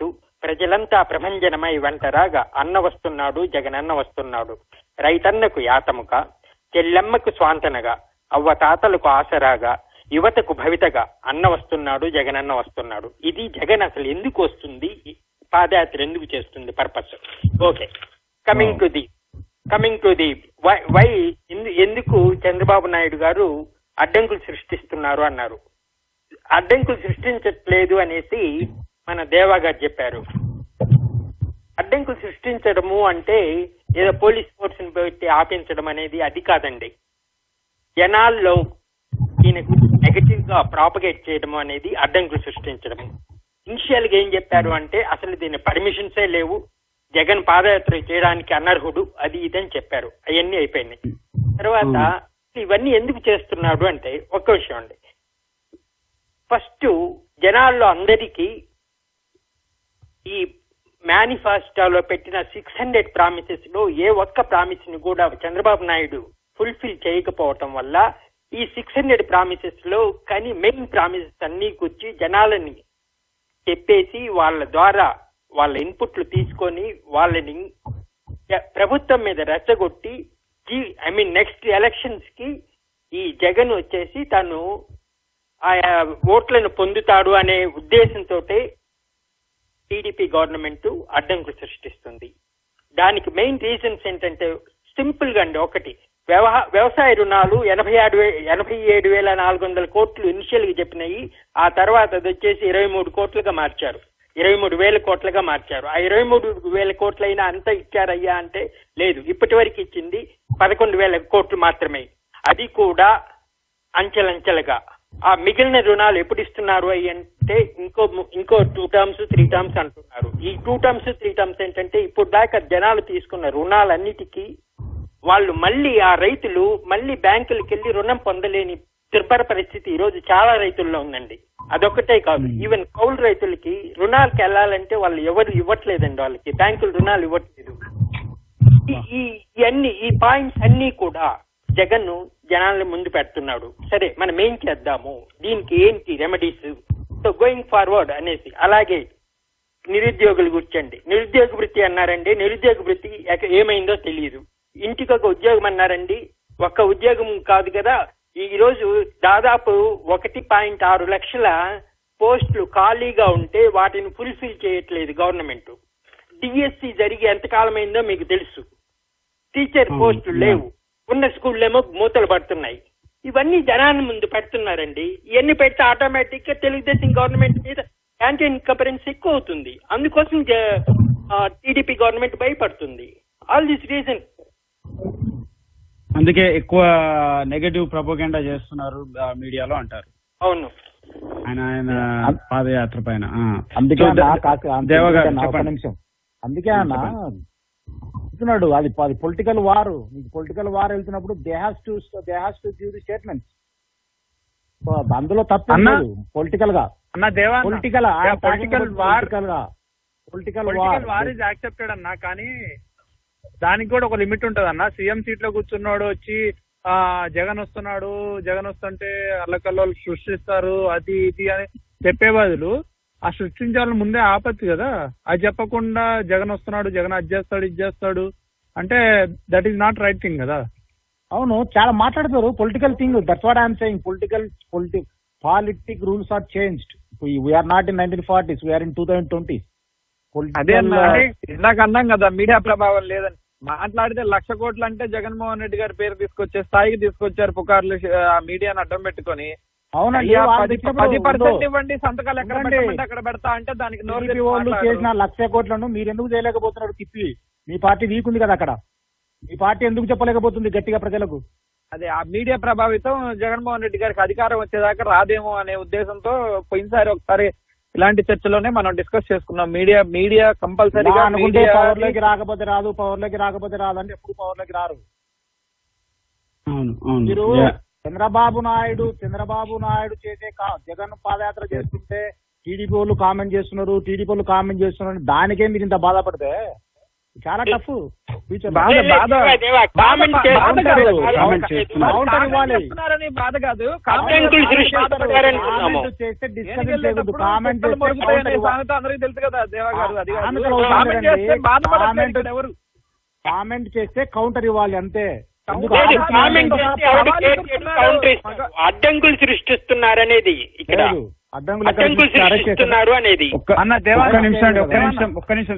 ప్రజలంతా ప్రభంజనమై వెంటరాగా అన్న వస్తున్నాడు జగనన్న వస్తున్నాడు రైతన్నకు యాతముక చెల్లెమ్మకు స్వాంతనగా అవ్వ తాతలకు ఆసరాగా యువతకు భవితగా అన్న వస్తున్నాడు జగనన్న వస్తున్నాడు ఇది జగన్ అసలు ఎందుకు వస్తుంది ఈ పాదయాత్ర ఎందుకు చేస్తుంది purpose okay coming to the coming to the why why ఎందు- ఎందుకు చంద్రబాబు నాయుడు గారు అడ్డంకులు సృష్టిస్తున్నారు అన్నారు అడ్డంకులు సృష్టించట్లేదు అనేసి మన దేవా గారు చెప్పారు అడ్డంకులు సృష్టించడము అంటే ఏదో పోలీస్ ఫోర్స్ ని పెట్టి ఆపించడం అనేది అది కాదండి జనాల్లో ఈయనకు నెగటివ్ గా ప్రాపగేట్ చేయడం అనేది అడ్డంకులు సృష్టించడం ఇనిషియల్ గా ఏం చెప్పారు అంటే అసలు దీని పర్మిషన్సే లేవు జగన్ పాదయాత్ర చేయడానికి అనర్హుడు అది ఇదని చెప్పారు అవన్నీ అయిపోయినాయి తర్వాత ఇవన్నీ ఎందుకు చేస్తున్నాడు అంటే ఒక్క విషయం అండి ఫస్ట్ జనాల్లో అందరికీ ఈ మేనిఫెస్టోలో పెట్టిన సిక్స్ హండ్రెడ్ ప్రామిసెస్ లో ఏ ఒక్క ప్రామిస్ ని కూడా చంద్రబాబు నాయుడు ఫుల్ఫిల్ చేయకపోవటం వల్ల ఈ సిక్స్ హండ్రెడ్ ప్రామిసెస్ లో కానీ మెయిన్ ప్రామిసెస్ అన్ని కూర్చి జనాలని చెప్పేసి వాళ్ళ ద్వారా వాళ్ళ ఇన్పుట్లు తీసుకొని వాళ్ళని ప్రభుత్వం మీద రెచ్చగొట్టి ఐ మీన్ నెక్స్ట్ ఎలక్షన్స్ కి ఈ జగన్ వచ్చేసి తను ఆయా ఓట్లను పొందుతాడు అనే ఉద్దేశంతో టీడీపీ గవర్నమెంట్ అడ్డంకులు సృష్టిస్తుంది దానికి మెయిన్ రీజన్స్ ఏంటంటే సింపుల్ గా అండి ఒకటి వ్యవహ వ్యవసాయ రుణాలు ఎనభై ఆరు వే- ఎనభై ఏడు వేల నాలుగు వందల కోట్లు ఇనిషియల్ గా చెప్పినాయి ఆ తర్వాత అది వచ్చేసి ఇరవై మూడు కోట్లుగా మార్చారు ఇరవై మూడు వేల కోట్లుగా మార్చారు ఆ ఇరవై మూడు వేల కోట్లైనా అంతా ఇచ్చారయ్యా అంటే లేదు ఇప్పటి వరకు ఇచ్చింది పదకొండు వేల కోట్లు మాత్రమే అది కూడా అంచెలంచెలుగా ఆ మిగిలిన రుణాలు ఎప్పుడు ఇస్తున్నారు అయ్యి అంటే ఇంకో ము- ఇంకో టూ టర్మ్స్ త్రీ టర్మ్స్ అంటున్నారు ఈ టూ టర్మ్స్ త్రీ టర్మ్స్ ఏంటంటే ఇప్పుడు దాకా జనాలు తీసుకున్న రుణాలన్నిటికీ వాళ్ళు మళ్ళీ ఆ రైతులు మళ్ళీ బ్యాంకులకు వెళ్ళి రుణం పొందలేని దుర్భర పరిస్థితి ఈ రోజు చాలా రైతుల్లో ఉందండి అదొక్కటే కాదు ఈవెన్ కౌలు రైతులకి రుణాలకు వెళ్ళాలంటే వాళ్ళు ఎవరు ఇవ్వట్లేదండి వాళ్ళకి బ్యాంకులు రుణాలు ఇవ్వట్లేదు ఈ- ఈ ఇవన్నీ ఈ పాయింట్స్ అన్ని కూడా జగన్ జనాల్ని ముందు పెడుతున్నాడు సరే మనం ఏం చేద్దాము దీనికి ఏంటి రెమెడీస్ సో గోయింగ్ ఫార్వర్డ్ అనేసి అలాగే నిరుద్యోగులు కూర్చోండి నిరుద్యోగ వృత్తి అన్నారండి నిరుద్యోగ వృత్తి ఎక- ఏమైందో తెలియదు ఇంటికి ఒక ఉద్యోగం అన్నారండి ఒక్క ఉద్యోగం కాదు కదా ఈ రోజు దాదాపు ఒకటి పాయింట్ ఆరు లక్షల పోస్టులు ఖాళీగా ఉంటే వాటిని ఫుల్ఫిల్ చేయట్లేదు గవర్నమెంట్ డిఎస్సి జరిగి ఎంతకాలమైందో మీకు తెలుసు టీచర్ పోస్టులు లేవు ఉన్న స్కూళ్ళేమో మూతలు పడుతున్నాయి ఇవన్నీ జనాన్ని ముందు పెడుతున్నారండి ఇవన్నీ పెడితే ఆటోమేటిక్ గా తెలుగుదేశం గవర్నమెంట్ మీద యాంటీ ఇన్కంపరెన్స్ ఎక్కువ అవుతుంది అందుకోసం టీడీపీ గవర్నమెంట్ భయపడుతుంది ఆల్ దిస్ రీజన్ అందుకే ఎక్కువ నెగటివ్ ప్రపోగెండా చేస్తున్నారు ఆ, మీడియాలో అంటారు అవును ఆయన ఆయన పాదయాత్ర పైన ఆ. అందుకే So, అన్న ద- కాక అందుకే దేవ గారు అన్న, ఒక్క చెప్పండి. నిమిషం అందుకే అన్న చెప్తున్నాడు అది అది పొలిటికల్ వార్ నీకు పొలిటికల్ వార్ వెళ్తున్నప్పుడు they has to they has to give the statements అందులో తప్పేం అన్న, లేదు పొలిటికల్ గా అన్న Deva political political war political గా political political war war is accepted అన్న కానీ దానికి కూడా ఒక లిమిట్ ఉంటది అన్న సీఎం సీట్ లో కూర్చున్నాడు వచ్చి ఆ జగన్ వస్తున్నాడు జగన్ వస్తుంటే అల్లకల్లోలు సృష్టిస్తారు అది ఇది అని చెప్పే బదులు ఆ సృష్టించాలని ముందే ఆపత్తి కదా అది చెప్పకుండా జగన్ వస్తున్నాడు జగన్ అది చేస్తాడు ఇది చేస్తాడు అంటే that is not right thing కదా అవును చాలా మాట్లాడతారు political thing that's what I'm saying political political politic rules are changed we're not in nineteen forties we're in two thousand twenty అదే అన్న అంటే ఇందాక అన్నాం కదా మీడియా ప్రభావం లేదని మాట్లాడితే లక్ష కోట్లు అంటే జగన్మోహన్ రెడ్డి గారి పేరు తీసుకొచ్చే స్థాయికి తీసుకొచ్చారు పుకార్లు ఆ మీడియాను అడ్డం పెట్టుకొని అవునండి, అయ్యా, వాళ్ళు పది తెచ్చినప్పుడు పది పర్సెంట్ ఉందో. ఇవ్వండి సంతకాలు ఎక్కడ ఉండండి. పెట్టమంటే అక్కడ పెడతా అంటే దానికి నోరు టీడీపీ తెరిచి వాళ్ళు మాట్లాడరు. చేసిన లక్ష కోట్లను మీరు ఎందుకు చేయలేకపోతున్నారు తిప్పి మీ పార్టీ వీక్ ఉంది కదా అక్కడ మీ పార్టీ ఎందుకు చెప్పలేకపోతుంది గట్టిగా ప్రజలకు అదే ఆ మీడియా ప్రభావితం జగన్మోహన్ రెడ్డి గారికి అధికారం వచ్చేదాకా రాదేమో అనే ఉద్దేశంతో పోయినసారి ఒకసారి ఇలాంటి చర్చలోనే మనం డిస్కస్ చేసుకున్నాం మీడియా మీడియా కంపల్సరీగా ఇలా అనుకుంటే మీడియా పవర్ లోకి రాకపోతే రాదు పవర్ లోకి రాకపోతే రాదు అంటే ఎప్పుడు పవర్ లోకి రారు అవును అవును మీరు Yeah. చంద్రబాబు నాయుడు చంద్రబాబు నాయుడు చేసే కా- జగన్ పాదయాత్ర చేస్తుంటే టీడీపీ వాళ్ళు కామెంట్ చేస్తున్నారు టీడీపీ వాళ్ళు కామెంట్ చేస్తున్నారు దానికే మీరు ఇంత బాధపడితే చాలా టఫ్ ఫ్యూచర్ బాధ బాధ కామెంట్ బాధ కాదు. కామెంట్ చేస్తున్నారు. కౌంటర్ ఇవ్వాలి చేస్తున్నారని బాధ కాదు అడ్డంకులు సృష్టిస్తున్నారనుకున్నాము కామెంట్ చేస్తే డిస్కషన్ చేయకూడదు కామెంట్ కుక్కలు చేస్తే మొరుగుతాయనే counter ఇవ్వాలి. సామెత అందరికీ తెలుసు కదా దేవా గారు అది కాదు. కామెంట్ అవసరం కామెంట్ చేస్తే లేదండి. బాధపడట్లేదు కామెంట్ ఇక్కడ ఎవరు కామెంట్ చేస్తే కౌంటర్ ఇవ్వాలి అంతే ఎందుకు లేదు, ఆలోచన కామెంట్ లేదు. చేస్తే ఎవరు కేర్ చేయడం కౌంటర్ ఇస్తారు. అడ్డంకులు సృష్టిస్తున్నారనేది ఇక్కడ లేదు. అడ్డంకులు ఎక్కడ అడ్డంకులు చూస్తే arrest సృష్టిస్తున్నారు అనేది ఒక్క అన్న, దేవా- ఒక్క నిమిషం అండి ఒక్క దేవా- నిమిషం ఒక్క నిమిషం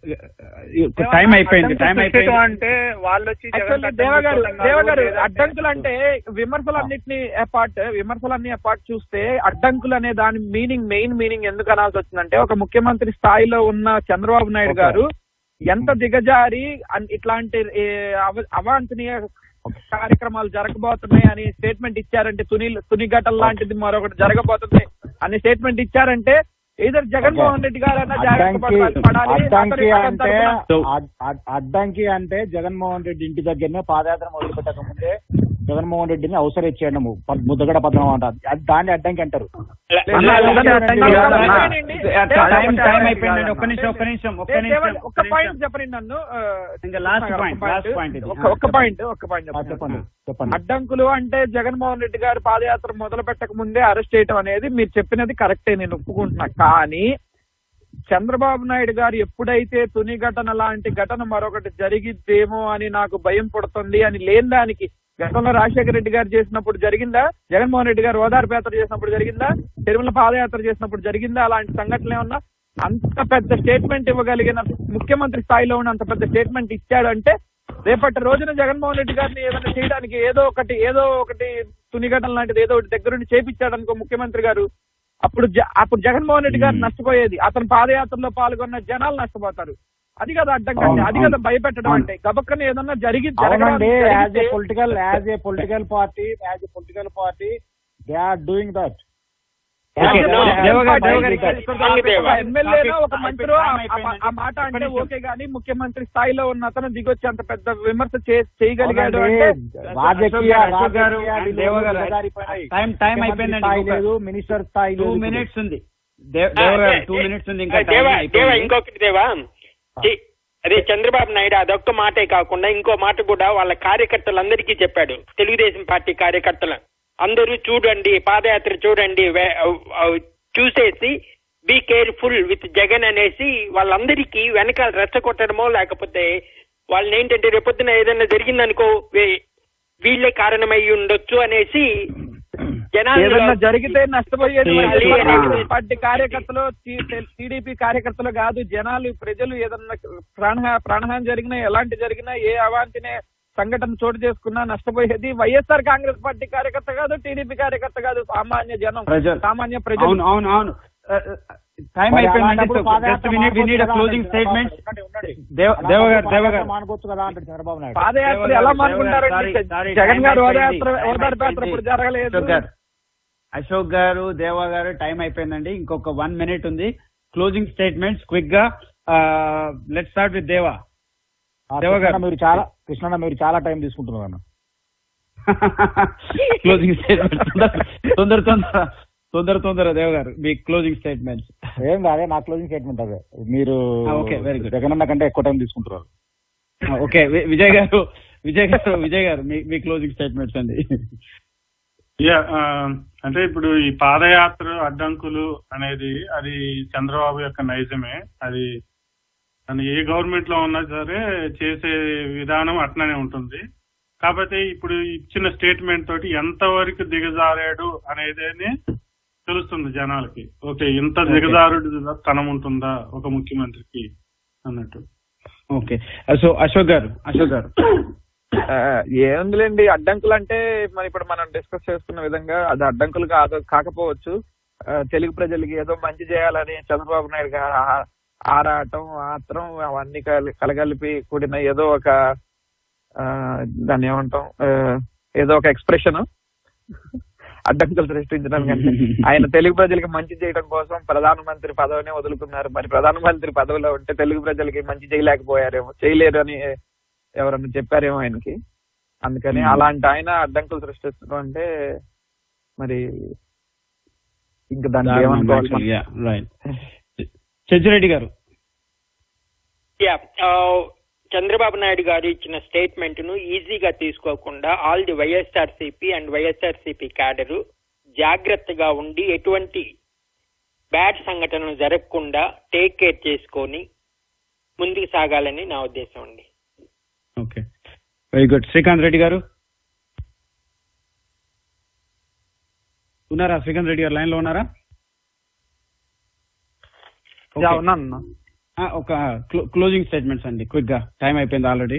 టైం అయిపోయింది టైం అయిపోయింది అంటే వాళ్ళు వచ్చి జగన్ యాక్చువల్లీ కట్టం దేవ గారు చూసుకోవడం దేవ కాదు, గారు లేదంటే- అడ్డంకులు అంటే విమర్శలన్నింటినీ అపార్ట్ విమర్శలన్నీ అపార్ట్ చూస్తే అడ్డంకులు అనే దాని మీనింగ్ మెయిన్ మీనింగ్ ఎందుకు అనాల్సి వచ్చిందంటే ఒక ముఖ్యమంత్రి స్థాయిలో ఉన్న చంద్రబాబు నాయుడు గారు ఎంత దిగజారి అన్- ఇట్లాంటి ఏ, అవ- అవాంఛనీయ కార్యక్రమాలు జరగబోతున్నాయి అని స్టేట్మెంట్ ఇచ్చారంటే తుని తుని ఘటన లాంటిది మరొకటి జరగబోతుంది అని స్టేట్మెంట్ ఇచ్చారంటే ఏదో జగన్మోహన్ రెడ్డి గారు అన్న జాగ్రత్త అడ్డంకి పడాలి పడాలి. అడ్డంకి అతని- అతని అంటే తరపున- అడ్- అడ్- అడ్డంకి అంటే జగన్మోహన్ రెడ్డి ఇంటి దగ్గరనే పాదయాత్ర మొదలు పెట్టక ముందే జగన్మోహన్ రెడ్డిని అవసరం చేయడము పద్- ముద్దగడ పద్మం అంటారు అది దాన్ని అడ్డంకి అంటారు అన్న, అదంతా అడ్డంకి కాదు అన్న. టైం టైం అయిపోయిందండి ఒక్క నిమిషం ఒక్క నిమిషం ఒక్క ఏ, దేవా, నిమిషం ఒక్క పాయింట్ చెప్పండి నన్ను ఆ, ఇంకా last ఒక్క point, last point ఇది. ఒక్క- ఒక్క పాయింట్ ఒక్క పాయింట్ ఆ, చెప్పండి చెప్పండి చెప్పండి అడ్డంకులు అంటే జగన్మోహన్ రెడ్డి గారు పాదయాత్ర మొదలు పెట్టక ముందే అరెస్ట్ చేయడం అనేది మీరు చెప్పినది కరెక్టే నేను ఒప్పుకుంటున్నా కానీ చంద్రబాబు నాయుడు గారు ఎప్పుడైతే తుని ఘటన లాంటి ఘటన మరొకటి జరిగిద్దేమో అని నాకు భయం పుడుతుంది అని లేని దానికి గతంలో రాజశేఖర రెడ్డి గారు చేసినప్పుడు జరిగిందా జగన్మోహన్ రెడ్డి గారు ఓదార్పు యాత్ర చేసినప్పుడు జరిగిందా తిరుమల పాదయాత్ర చేసినప్పుడు జరిగిందా అలాంటి సంఘటనలు ఏమన్నా అంత పెద్ద స్టేట్మెంట్ ఇవ్వగలిగిన ముఖ్యమంత్రి స్థాయిలో ఉన్న అంత పెద్ద స్టేట్మెంట్ ఇచ్చాడంటే రేపటి రోజున జగన్మోహన్ రెడ్డి గారిని ఏదైనా చేయడానికి ఏదో ఒకటి ఏదో ఒకటి తునిఘటన లాంటిది ఏదో ఒకటి దగ్గరుండి చేపించాడు అనుకో ముఖ్యమంత్రి గారు అప్పుడు జ- అప్పుడు జగన్మోహన్ రెడ్డి గారు నష్టపోయేది అతను పాదయాత్రలో పాల్గొన్న జనాలు నష్టపోతారు అది కదా అడ్డం కంటే అది కదా భయపెట్టడం అంటే గబక్కన ఏదన్నా జరిగి అవునండి యాజ్ ఏ జరిగితే- political as a political party as a political party they are doing that Okay, Deva దేవ గారు, దేవ గారు, గారు, ఇక్కడ కాంగ్ దేవ. ఒక ఎమ్మెల్యేనో ఒక Topic మంత్రో ఆ- అయిపోయింది, ఆ- ఆ మాట అంటే అయిపోయింది. ఓకే గానీ ముఖ్యమంత్రి స్థాయిలో ఉన్న అతను దిగొచ్చి అంత పెద్ద విమర్శ చే- చేయగలిగాడు అంటే రాజకీయ అశోక్ గారు, రాజకీయ దేవ గారు, దిగజారిపోయినాయి. టైం టైం ముఖ్యమంత్రి అయిపోయిందండి స్థాయి ఇంకొక- లేదు మినిస్టర్ స్థాయి టూ లేదు ఇప్పుడు. మినిట్స్ ఉంది దేవ్- దేవ గారు టూ మినిట్స్ ఉంది ఇంకా దేవా time దేవా అయిపోయింది. ఇంకొకటి దేవా చి- అదే చంద్రబాబు నాయుడు అదొక్క మాటే కాకుండా ఇంకో మాట కూడా వాళ్ళ కార్యకర్తలందరికీ చెప్పాడు తెలుగుదేశం పార్టీ కార్యకర్తలు అందరూ చూడండి పాదయాత్ర చూడండి వే- ఆ, చూసేసి బీ కేర్ఫుల్ విత్ జగన్ అనేసి వాళ్ళందరికీ వెనకాల రెచ్చగొట్టడమో లేకపోతే వాళ్ళని ఏంటంటే రేపొద్దున ఏదైనా జరిగిందనుకో వే- వీళ్ళే కారణమై ఉండొచ్చు అనేసి జనాలు ఏదన్నా జరిగితే నష్టపోయేది ఆ. వైఎస్ఆర్ పార్టీ కార్యకర్తలు టీడీపీ కార్యకర్తలు కాదు జనాలు ప్రజలు ఏదన్నా ప్రాణహా ప్రాణహాని జరిగినా ఎలాంటి జరిగినా ఏ అవాంఛనే సంఘటన చోటు చేసుకున్నా నష్టపోయేది వైఎస్ఆర్ కాంగ్రెస్ పార్టీ కార్యకర్త కాదు టీడీపీ కార్యకర్త కాదు సామాన్య జనం ప్రజలు. సామాన్య ప్రజలు అవును అవును అవును టైం మరి అయిపోయిందండి అలాంటప్పుడు పాదయాత్ర జస్ట్ వినీడ్ వినీడ్ మానుకోవచ్చు క్లోజింగ్ కదా స్టేట్మెంట్ ఉండండి, ఉండండి. దేవ దేవ గారు దేవ పాదయాత్ర గారు మానుకోవచ్చు కదా అంటాడు చంద్రబాబు నాయుడు పాదయాత్ర దేవ ఎలా గారు, మానుకుంటారండి దేవ గారు, sorry, జగన్ time గారు అయిపోయింది. ఓదార్పు Time ఓదార్పు యాత్ర అయిపోయింది. ఇప్పుడు జరగలేదు అశోక్ గారు అశోక్ గారు దేవ గారు టైం అయిపోయిందండి ఇంకొక వన్ మినిట్ ఉంది క్లోజింగ్ స్టేట్మెంట్స్ క్విక్ గా లెట్ స్టార్ట్ విత్ దేవా ఆ, దేవ గారు. కృష్ణన్న మీరు చాలా కృష్ణన్న మీరు చాలా టైం తీసుకుంటున్నారు అన్న క్లోజింగ్ స్టేట్మెంట్ తొందర తొందర తొందర తొందర దేవ గారు మీ క్లోజింగ్ స్టేట్మెంట్స్ ఏం కాదే నా క్లోజింగ్ స్టేట్మెంట్ అదే మీరు ఆ, okay, very good. జగనన్న కంటే ఎక్కువ టైం తీసుకుంటున్నారు ఓకే విజయ్ గారు విజయ్ గారు విజయ్ గారు మీ మీ క్లోజింగ్ స్టేట్మెంట్స్ అండి యా ఆ, అంటే ఇప్పుడు ఈ పాదయాత్ర అడ్డంకులు అనేది అది చంద్రబాబు యొక్క నైజమే అది తను ఏ గవర్నమెంట్ లో ఉన్నా సరే చేసే విధానం అట్లనే ఉంటుంది కాకపోతే ఇప్పుడు ఇచ్చిన స్టేట్మెంట్ తోటి ఎంతవరకు దిగజారాడు అనేది తెలుస్తుంది జనాలకి ఓకే ఇంత దిగజారుడు తనం ఉంటుందా ఒక ముఖ్యమంత్రికి అన్నట్టు ఓకే సో అశోక్ గారు అశోక్ గారు ఆ, ఏముందిలేండి అడ్డంకులు అంటే మరి ఇప్పుడు మనం డిస్కస్ చేసుకున్న విధంగా అది అడ్డంకులు కాదు కాకపోవచ్చు ఆ, తెలుగు ప్రజలకి ఏదో మంచి చేయాలని చంద్రబాబు నాయుడు గారు ఆ- ఆరాటం ఆత్రం అవన్నీ కలి- కలగలిపి కూడిన ఏదో ఒక ఆ, దాన్ని ఏమంటాం ఆ, ఏదో ఒక ఎక్స్ప్రెషన్ అడ్డంకులు సృష్టించడానికి అంటే ఆయన తెలుగు ప్రజలకి మంచి చేయడం కోసం ప్రధానమంత్రి పదవినే వదులుకున్నారు మరి ప్రధానమంత్రి పదవిలో ఉంటే తెలుగు ప్రజలకి మంచి చేయలేకపోయారేమో చేయలేరు అని ఎవరన్నా చెప్పారేమో ఆయనకి అందుకని అలాంటి ఆయన అడ్డంకులు సృష్టిస్తడం అంటే మరి ఇంకా దానికి ఏమనుకోవాలి మనం? రైట్ చెచ్చిరెడ్డి గారు యా చంద్రబాబు నాయుడు గారు ఇచ్చిన స్టేట్మెంట్ ను ఈజీగా తీసుకోకుండా all the YSRCP and YSRCP cadre జాగ్రత్తగా ఉండి ఎటువంటి బ్యాడ్ సంఘటనలు జరగకుండా టేక్ కేర్ చేసుకొని ముందుకు సాగాలని నా ఉద్దేశం అండి okay very good Srikanth Reddy గారు ఉన్నారా శ్రీకాంత్ రెడ్డి గారు లైన్ లో ఉన్నారా యా Okay. ఉన్నాను అన్న. ఆ, ఒక క్లోజింగ్ స్టేట్మెంట్స్ అండి క్విక్ గా టైం అయిపోయింది ఆల్రెడీ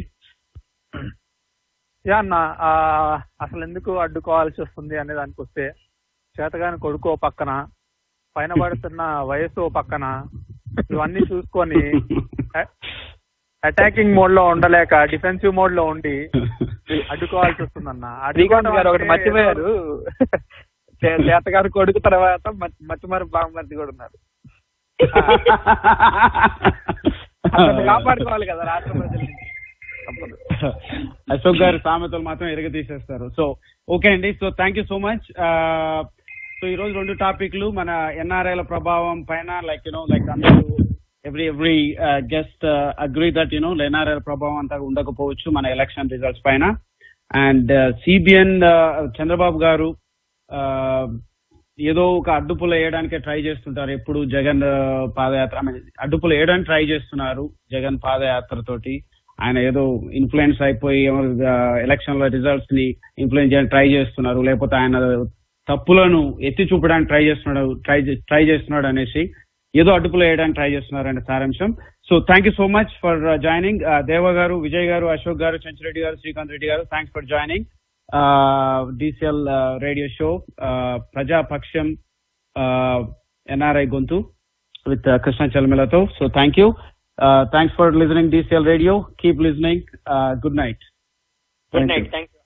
యా అన్న ఆ, అసలు ఎందుకు అడ్డుకోవాల్సి వస్తుంది అనే దానికి వస్తే చేతగాని కొడుకు ఓ పక్కన పైన పడుతున్న వయసు ఓ పక్కన ఇవన్నీ చూసుకొని అటాకింగ్ మోడ్ లో ఉండలేక డిఫెన్సివ్ మోడ్ లో ఉండి అడ్డుకోవాల్సి వస్తుందన్న శ్రీకాంత్ గారు ఒకటి అంటే మర్చిపోయారు చే- చేతగారు కొడుకు తర్వాత మత్- మత్తుమారి బామ్మర్ది కూడా ఉన్నారు అతన్ని కాపాడుకోవాలి కదా రాష్ట్ర ప్రజల నుంచి తప్పదు అశోక్ గారు సామెతలు మాత్రం ఎరగ తీసేస్తారు సో ఓకే అండి so thank you so much so ఈ రోజు రెండు టాపిక్లు మన ఎన్ఆర్ఐల ప్రభావం పైన లైక్ యూనో లైక్ అందరూ every every guest agree that you know ఎన్ఆర్ఐల ప్రభావం అంతా ఉండకపోవచ్చు మన ఎలక్షన్ రిజల్ట్స్ పైన అండ్ సిబిఎన్ చంద్రబాబు గారు uh, ఏదో ఒక అడ్డుపులు వేయడానికే ట్రై చేస్తుంటారు ఎప్పుడు Jagan uh, padayatra I mean, అడ్డుపులు వేయడానికి ట్రై చేస్తున్నారు జగన్ పాదయాత్ర తోటి ఆయన ఏదో ఇన్ఫ్లుయెన్స్ అయిపోయి ఎలక్షన్ లో రిజల్ట్స్ ని ఇన్ఫ్లుయెన్స్ చేయడానికి ట్రై చేస్తున్నారు లేకపోతే ఆయన తప్పులను ఎత్తి చూపడానికి ట్రై చేస్తున్నాడు ట్రై ట్రై చేస్తున్నాడు అనేసి ఏదో అడ్డుపులు వేయడానికి ట్రై చేస్తున్నారు అనే సారాంశం so thank you so much for joining Deva గారు విజయ్ గారు అశోక్ గారు చెంచిరెడ్డి గారు శ్రీకాంత్ రెడ్డి గారు thanks for joining DCL radio show Prajapaksham NRI గొంతు విత్ కృష్ణ చల్మిలతో so thank you thanks for listening DCL radio keep listening good night good night thank you